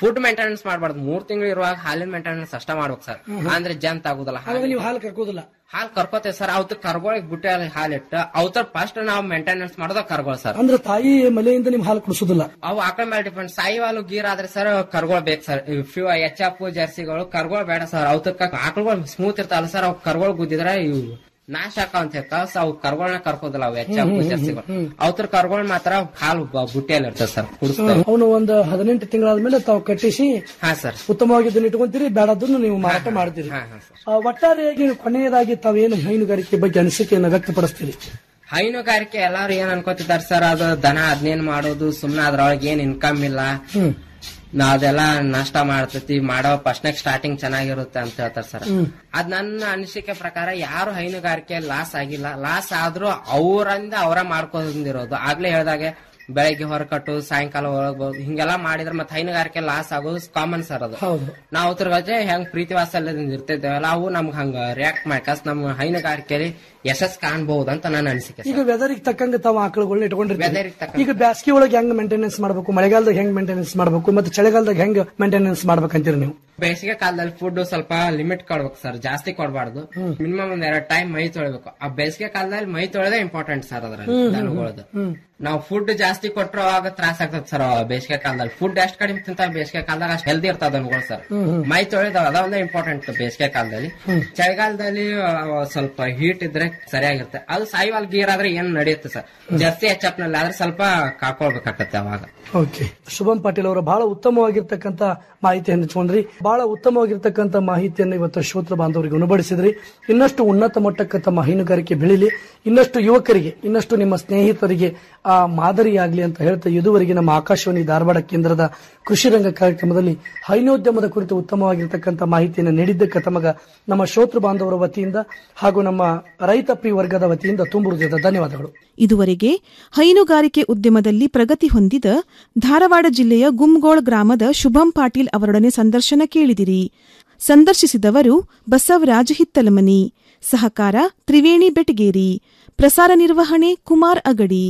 ಫುಡ್ ಮೇಂಟೆನೆನ್ಸ್ ಮಾಡಬಾರ್ದು ಮೂರ್ ತಿಂಗಳು ಇರುವಾಗ ಹಾಲಿನ ಮೇಂಟೆನೆನ್ಸ್ ಅಷ್ಟ ಮಾಡ್ಬೇಕು ಸರ್ ಅಂದ್ರೆ ಜಂತ್ ಆಗುದಿಲ್ಲ ಹಾಗಾಗಿ ನೀವು ಹಾಲು ಕರ್ಕೋದಿಲ್ಲ ಹಾಲ್ ಕರ್ಕೋತೇವೆ ಸರ್ ಅವತ್ತು ಕರ್ಗೋಳಿಗೆ ಬಿಟ್ಟೆ ಅಲ್ಲಿ ಹಾಲ್ ಇಟ್ಟು ಅವತ್ತ ಫಸ್ಟ್ ನಾವು ಮೇಂಟೆನೆನ್ಸ್ ಮಾಡೋದ ಕರ್ಗೋಳ್ ಸರ್ ಅಂದ್ರೆ ತಾಯಿ ಮಲೆಯಿಂದ ನಿಮ್ ಹಾಲು ಕುಡಿಸೋದಿಲ್ಲ ಅವು ಆಕಳ ಮೇಲೆ ಡಿಪೆಂಡ್ ಸಾಯಿ ಹಾಲು ಗೀರ್ ಆದ್ರೆ ಸರ್ ಕರ್ಗೋಳ್ ಬೇಕು ಸರ್ ಫ್ಯೂ ಎಚ್ ಎಫ್ ಜರ್ಸಿಗಳು ಕರ್ಗೋಳ್ ಬೇಡ ಸರ್ ಅವತ್ತಕ್ಕ ಆಕಳುಗಳು ಸ್ಮೂತ್ ಇರ್ತಾವಲ್ಲ ಸರ್ ಅವ್ ಕರ್ಗೋಳ್ ಗುದ್ದಿದ್ರೆ ಇವು ನಾಶ ಆಕಾವ್ ಅಂತ ಹೇಳ್ತಾವ ಸೊ ಅವು ಕರ್ಗೋಳ್ನ ಕರ್ಕೋದಿಲ್ಲ ಅವು ಎಚ್ ಎಫ್ ಹ್ಮ್, ಹ್ಮ್, ಜರ್ಸಿಗಳು ಹ್ಮ್. ಅವತ್ರ ಕರ್ಗೋಳ್ ಮಾತ್ರ ಹಾಲು ಬ- ಬುಟ್ಟಿಯಲ್ಲಿ ಇರ್ತದೆ ಸರ್ ಕುಡಿಸ್ತೇವೆ ಅವನು ಒಂದು ಹದಿನೆಂಟು ತಿಂಗಳಾದ್ಮೇಲೆ ತಾವು ಕಟ್ಟಿಸಿ ಹಾ ಸರ್ ಉತ್ತಮವಾಗಿದ್ದನ್ನು ಇಟ್ಕೊಂತೀರಿ ಬೇಡದನ್ನು ನೀವು ಮಾರಾಟ ಮಾಡ್ತೀರಿ ಹಾ ಹಾ ಸರ್ ಆ, ಒಟ್ಟಾರೆಯಾಗಿ ಕೊನೆಯದಾಗಿ ತಾವೇನು ಹೈನುಗಾರಿಕೆ ಬಗ್ಗೆ ಅನಿಸಿಕೆಯನ್ನು ವ್ಯಕ್ತಪಡಿಸ್ತೀರಿ ಹೈನುಗಾರಿಕೆ ಎಲ್ಲಾರು ಏನ್ ಅನ್ಕೋತಿದಾರೆ ಸರ್ ಅದು ದನ ಅದ್ನೇನ್ ಮಾಡೋದು ಸುಮ್ನೆ ಅದ್ರೊಳಗೆ ಏನ್ ಇನ್ಕಮ್ ಇಲ್ಲ ಹ್ಮ್ ನಾ ಅದೆಲ್ಲ ನಷ್ಟ ಮಾಡ್ತೈತಿ ಮಾಡೋ ಫಸ್ಟ್ನಾಗ ಸ್ಟಾರ್ಟಿಂಗ್ ಚೆನ್ನಾಗಿರುತ್ತೆ ಅಂತ ಹೇಳ್ತಾರೆ ಸರ್ ಹ್ಮ್. ಅದ್ ನನ್ನ ಅನಿಸಿಕೆ ಪ್ರಕಾರ ಯಾರು ಹೈನುಗಾರಿಕೆ ಲಾಸ್ ಆಗಿಲ್ಲ ಲಾಸ್ ಆದ್ರೂ ಅವರಿಂದ ಅವರ ಮಾಡ್ಕೊಂಡಿರೋದು ಆಗ್ಲೇ ಹೇಳ್ದಾಗೆ ಬೆಳಗ್ಗೆ ಹೊರಕಟ್ಟು ಸಾಯಂಕಾಲ ಒಳಗ್ಬೋದು ಹಿಂಗೆಲ್ಲ ಮಾಡಿದ್ರೆ ಮತ್ತೆ ಹೈನುಗಾರಿಕೆ ಲಾಸ್ ಆಗೋದು ಕಾಮನ್ ಸರ್ ಅದು ಹೌದು ನಾವು ಅದ್ರ ಜೊತೆ ಹೆಂಗ್ ಪ್ರೀತಿ ವಾತ್ಸಲ್ಯದಿಂದ ಇರ್ತಿದ್ದೇವಲ್ಲ ಅವು ನಮ್ಗೆ ಹಂಗ ರಿಯಾಕ್ಟ್ ಮಾಡ್ಕಸ್ ನಮ್ಮ ಹೈನುಗಾರಿಕೆಯಲ್ಲಿ ಯಶಸ್ ಕಾಣ್ಬಹುದು ಅಂತ ನನ್ನ ಅನಿಸಿಕೆ ಈಗ ವೆದರಿಗೆ ತಕ್ಕಂಗೆ ತಾವು ಆಕಳುಗಳನ್ನ ಇಟ್ಕೊಂಡಿರ್ತೀವಿ Weather ಗ್ ತಕ್ಕಂಗೆ. ಈಗ ಬ್ಯಾಸ್ಗಿ ಒಳಗೆ ಹೆಂಗ್ ಮೇಂಟೆನೆನ್ಸ್ ಮಾಡಬೇಕು ಮಳೆಗಾಲದಾಗ ಹೆಂಗ್ ಮೇಂಟೆನೆನ್ಸ್ ಮಾಡಬೇಕು ಮತ್ತೆ ಚಳಿಗಾಲದಾಗ ಹೆಂಗ್ ಮೇಂಟೆನೆನ್ಸ್ ಮಾಡ್ಬೇಕಂತೀರಿ ನೀವು ಬೇಸಿಗೆ ಕಾಲದಲ್ಲಿ ಫುಡ್ ಸ್ವಲ್ಪ ಲಿಮಿಟ್ ಕೊಡ್ಬೇಕು ಸರ್ ಜಾಸ್ತಿ ಕೊಡಬಾರ್ದು ಮಿನಿಮಮ್ ಒಂದ್ ಎರಡ್ ಟೈಮ್ ಮೈ ತೊಳಿಬೇಕು ಆ ಬೇಸಿಗೆ ಕಾಲದಲ್ಲಿ ಮೈ ತೊಳೆದೇ ಇಂಪಾರ್ಟೆಂಟ್ ಸರ್ ಅದ್ರಲ್ಲಿ ಹ್ಮ್, ಹ್ಮ್, ದನಗಳದ್ದು ಹ್ಮ್. ನಾವು ಫುಡ್ ಜಾಸ್ತಿ ಕೊಟ್ರೆ ಅವಾಗ ತ್ರಾಸ ಆಗ್ತದೆ ಸರ್ ಬೇಸಿಗೆ ಕಾಲದಲ್ಲಿ ಫುಡ್ ಎಷ್ಟು ಕಡಿಮೆ ತಿಂತ ಬೇಸಿಗೆ ಕಾಲದಾಗ ಅಷ್ಟು ಹೆಲ್ದಿ ಇರ್ತಾವ ದನಗಳು ಸರ್ ಹ್ಮ್, ಹ್ಮ್. ಮೈ ತೊಳೆದ ಅದ ಒಂದೇ ಇಂಪಾರ್ಟೆಂಟ್ ಬೇಸಿಗೆ ಕಾಲದಲ್ಲಿ ಚಳಿಗಾಲದಲ್ಲಿ ಆ, ಸ್ವಲ್ಪ ಹೀಟ್ ಇದ್ರೆ ಸರಿಯಾಗಿರುತ್ತೆ ಅದು ಸಾಯಿವಾಲ್ ಗೀರ್ ಆದ್ರೆ ಏನ್ ನಡೆಯುತ್ತೆ ಸರ್ ಜಾಸ್ತಿ ಎಚ್ ನಲ್ಲಿ ಆದ್ರೆ ಸ್ವಲ್ಪ ಕಾಕೊಳ್ಬೇಕಾಗತ್ತೆ ಅವಾಗ ಓಕೆ ಶುಭಂ ಪಾಟೀಲ್ ಅವರ ಬಹಳ ಉತ್ತಮವಾಗಿರ್ತಕ್ಕಂಥ ಮಾಹಿತಿಯನ್ನು ಹಂಚ್ಕೊಂಡ್ರಿ ಬಹಳ ಉತ್ತಮವಾಗಿರ್ತಕ್ಕಂಥ ಮಾಹಿತಿಯನ್ನು ಇವತ್ತು ಶ್ರೋತೃ ಬಾಂಧವರಿಗೆ ಉಣಬಡಿಸಿದ್ರಿ ಇನ್ನಷ್ಟು ಉನ್ನತ ಮಟ್ಟಕ್ಕೆ ತಮ್ಮ ಹೈನುಗಾರಿಕೆ ಬೆಳೀಲಿ ಇನ್ನಷ್ಟು ಯುವಕರಿಗೆ ಇನ್ನಷ್ಟು ನಿಮ್ಮ ಸ್ನೇಹಿತರಿಗೆ ಆ ಮಾದರಿಯಾಗ್ಲಿ ಅಂತ ಹೇಳ್ತಾ ಇದುವರೆಗೆ ನಮ್ಮ ಆಕಾಶವಾಣಿ ಧಾರವಾಡ ಕೇಂದ್ರದ ಕೃಷಿ ರಂಗ ಕಾರ್ಯಕ್ರಮದಲ್ಲಿ ಹೈನೋದ್ಯಮದ ಕುರಿತು ಉತ್ತಮವಾಗಿರ್ತಕ್ಕಂಥ ಮಾಹಿತಿಯನ್ನು ನೀಡಿದ್ದಕ್ಕೆ ತಮಗ ನಮ್ಮ ಶ್ರೋತೃ ಬಾಂಧವರ ವತಿಯಿಂದ ಹಾಗೂ ನಮ್ಮ ರೈತಪ್ಪಿ ವರ್ಗದ ವತಿಯಿಂದ ತುಂಬ ಹೃದಯದ ಧನ್ಯವಾದಗಳು ಇದುವರೆಗೆ ಹೈನುಗಾರಿಕೆ ಉದ್ಯಮದಲ್ಲಿ ಪ್ರಗತಿ ಹೊಂದಿದ ಧಾರವಾಡ ಜಿಲ್ಲೆಯ ಗುಮ್ಗೋಳ್ ಗ್ರಾಮದ ಶುಭಂ ಪಾಟೀಲ್ ಅವರೊಡನೆ ಸಂದರ್ಶನ ಕೇಳಿದಿರಿ ಸಂದರ್ಶಿಸಿದವರು ಬಸವರಾಜ ಹಿತ್ತಲಮನಿ ಸಹಕಾರ ತ್ರಿವೇಣಿ ಬೆಟಗೇರಿ ಪ್ರಸಾರ ನಿರ್ವಹಣೆ ಕುಮಾರ್ ಅಗಡಿ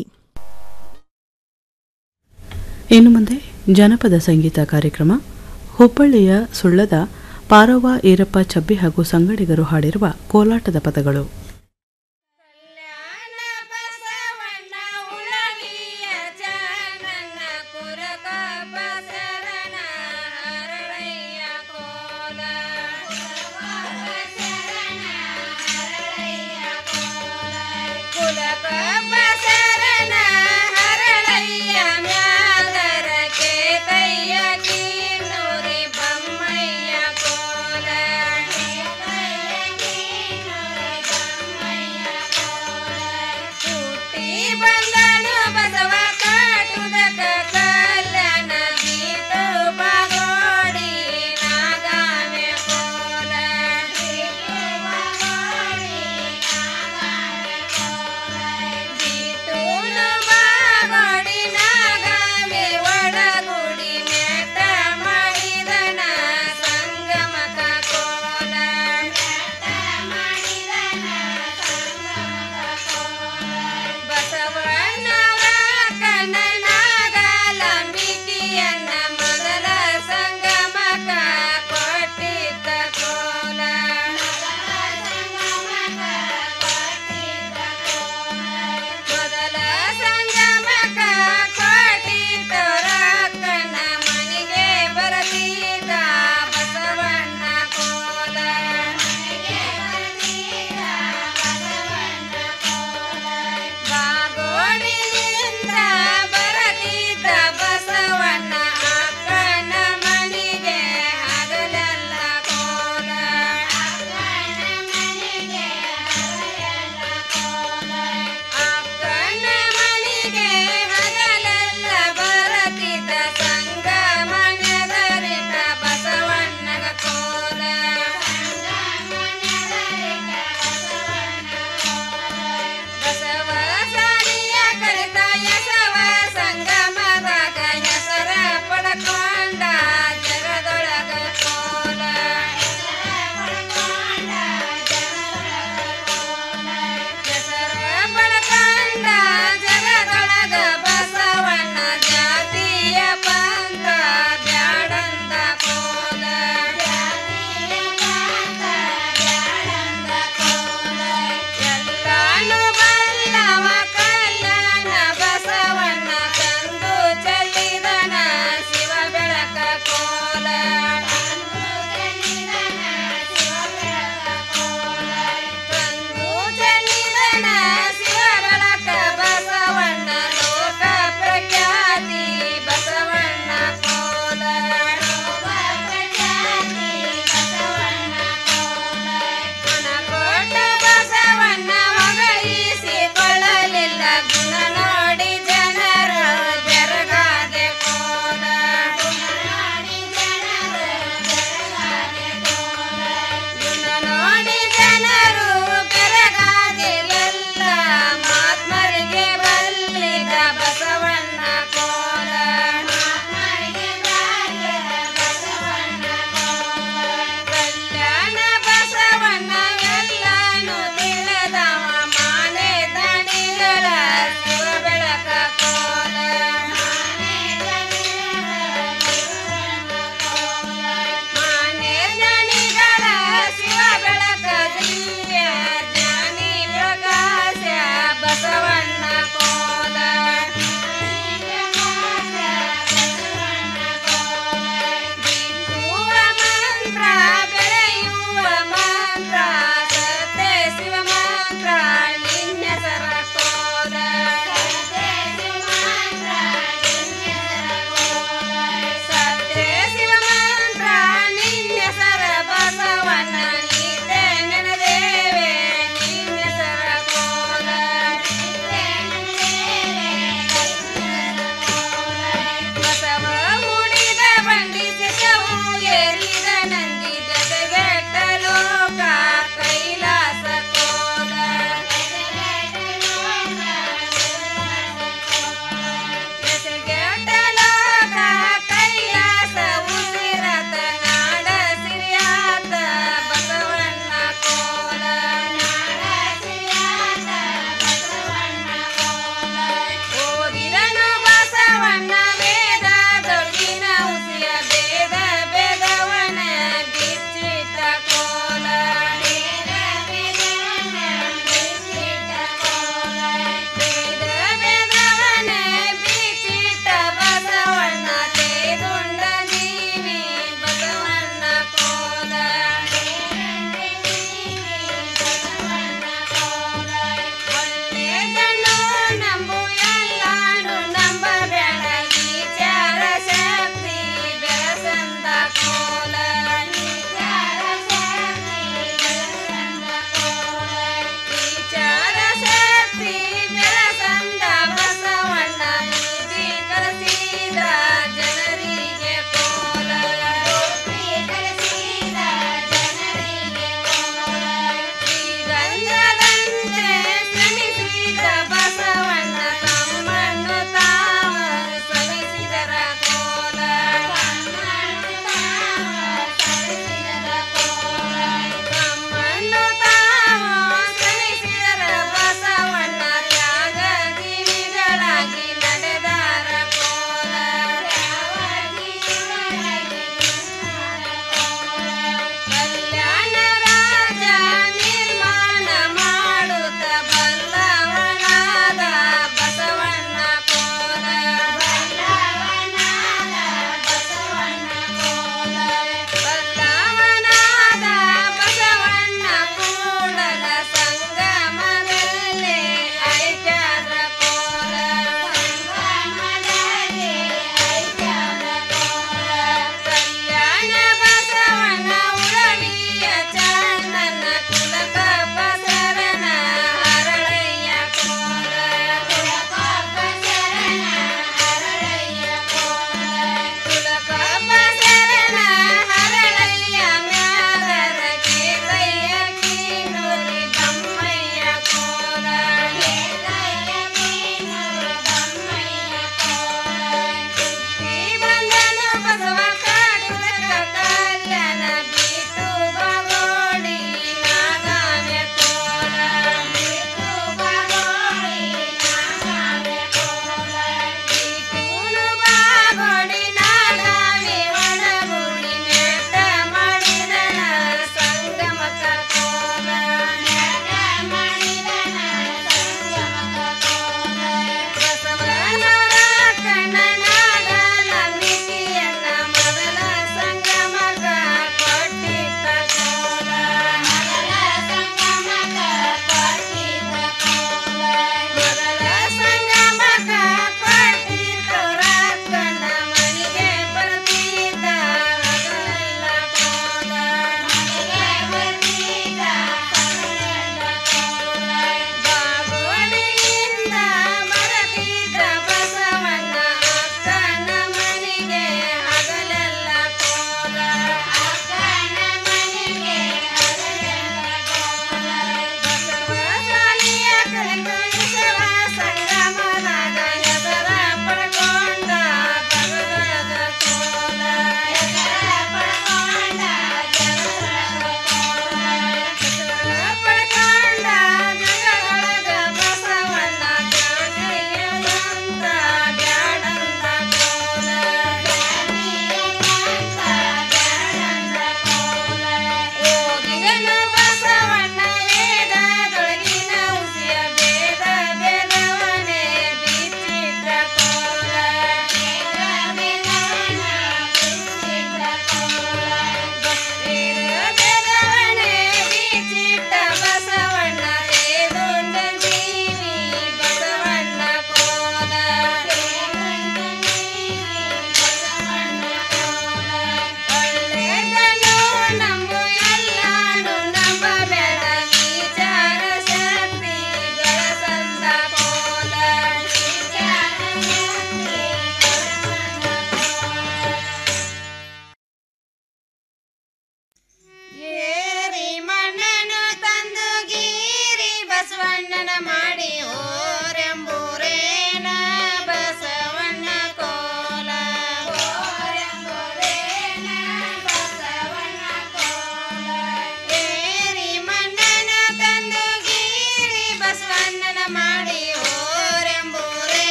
ಇನ್ನು ಮುಂದೆ ಜನಪದ ಸಂಗೀತ ಕಾರ್ಯಕ್ರಮ ಹುಬ್ಬಳ್ಳಿಯ ಸುಳ್ಳದ ಪಾರವ್ವ ಈರಪ್ಪ ಚಬ್ಬಿ ಹಾಗೂ ಸಂಗಡಿಗರು ಹಾಡಿರುವ ಕೋಲಾಟದ ಪದಗಳು ಬಮ್ಮಯ್ಯ ಕೋಲ ಕೋಲ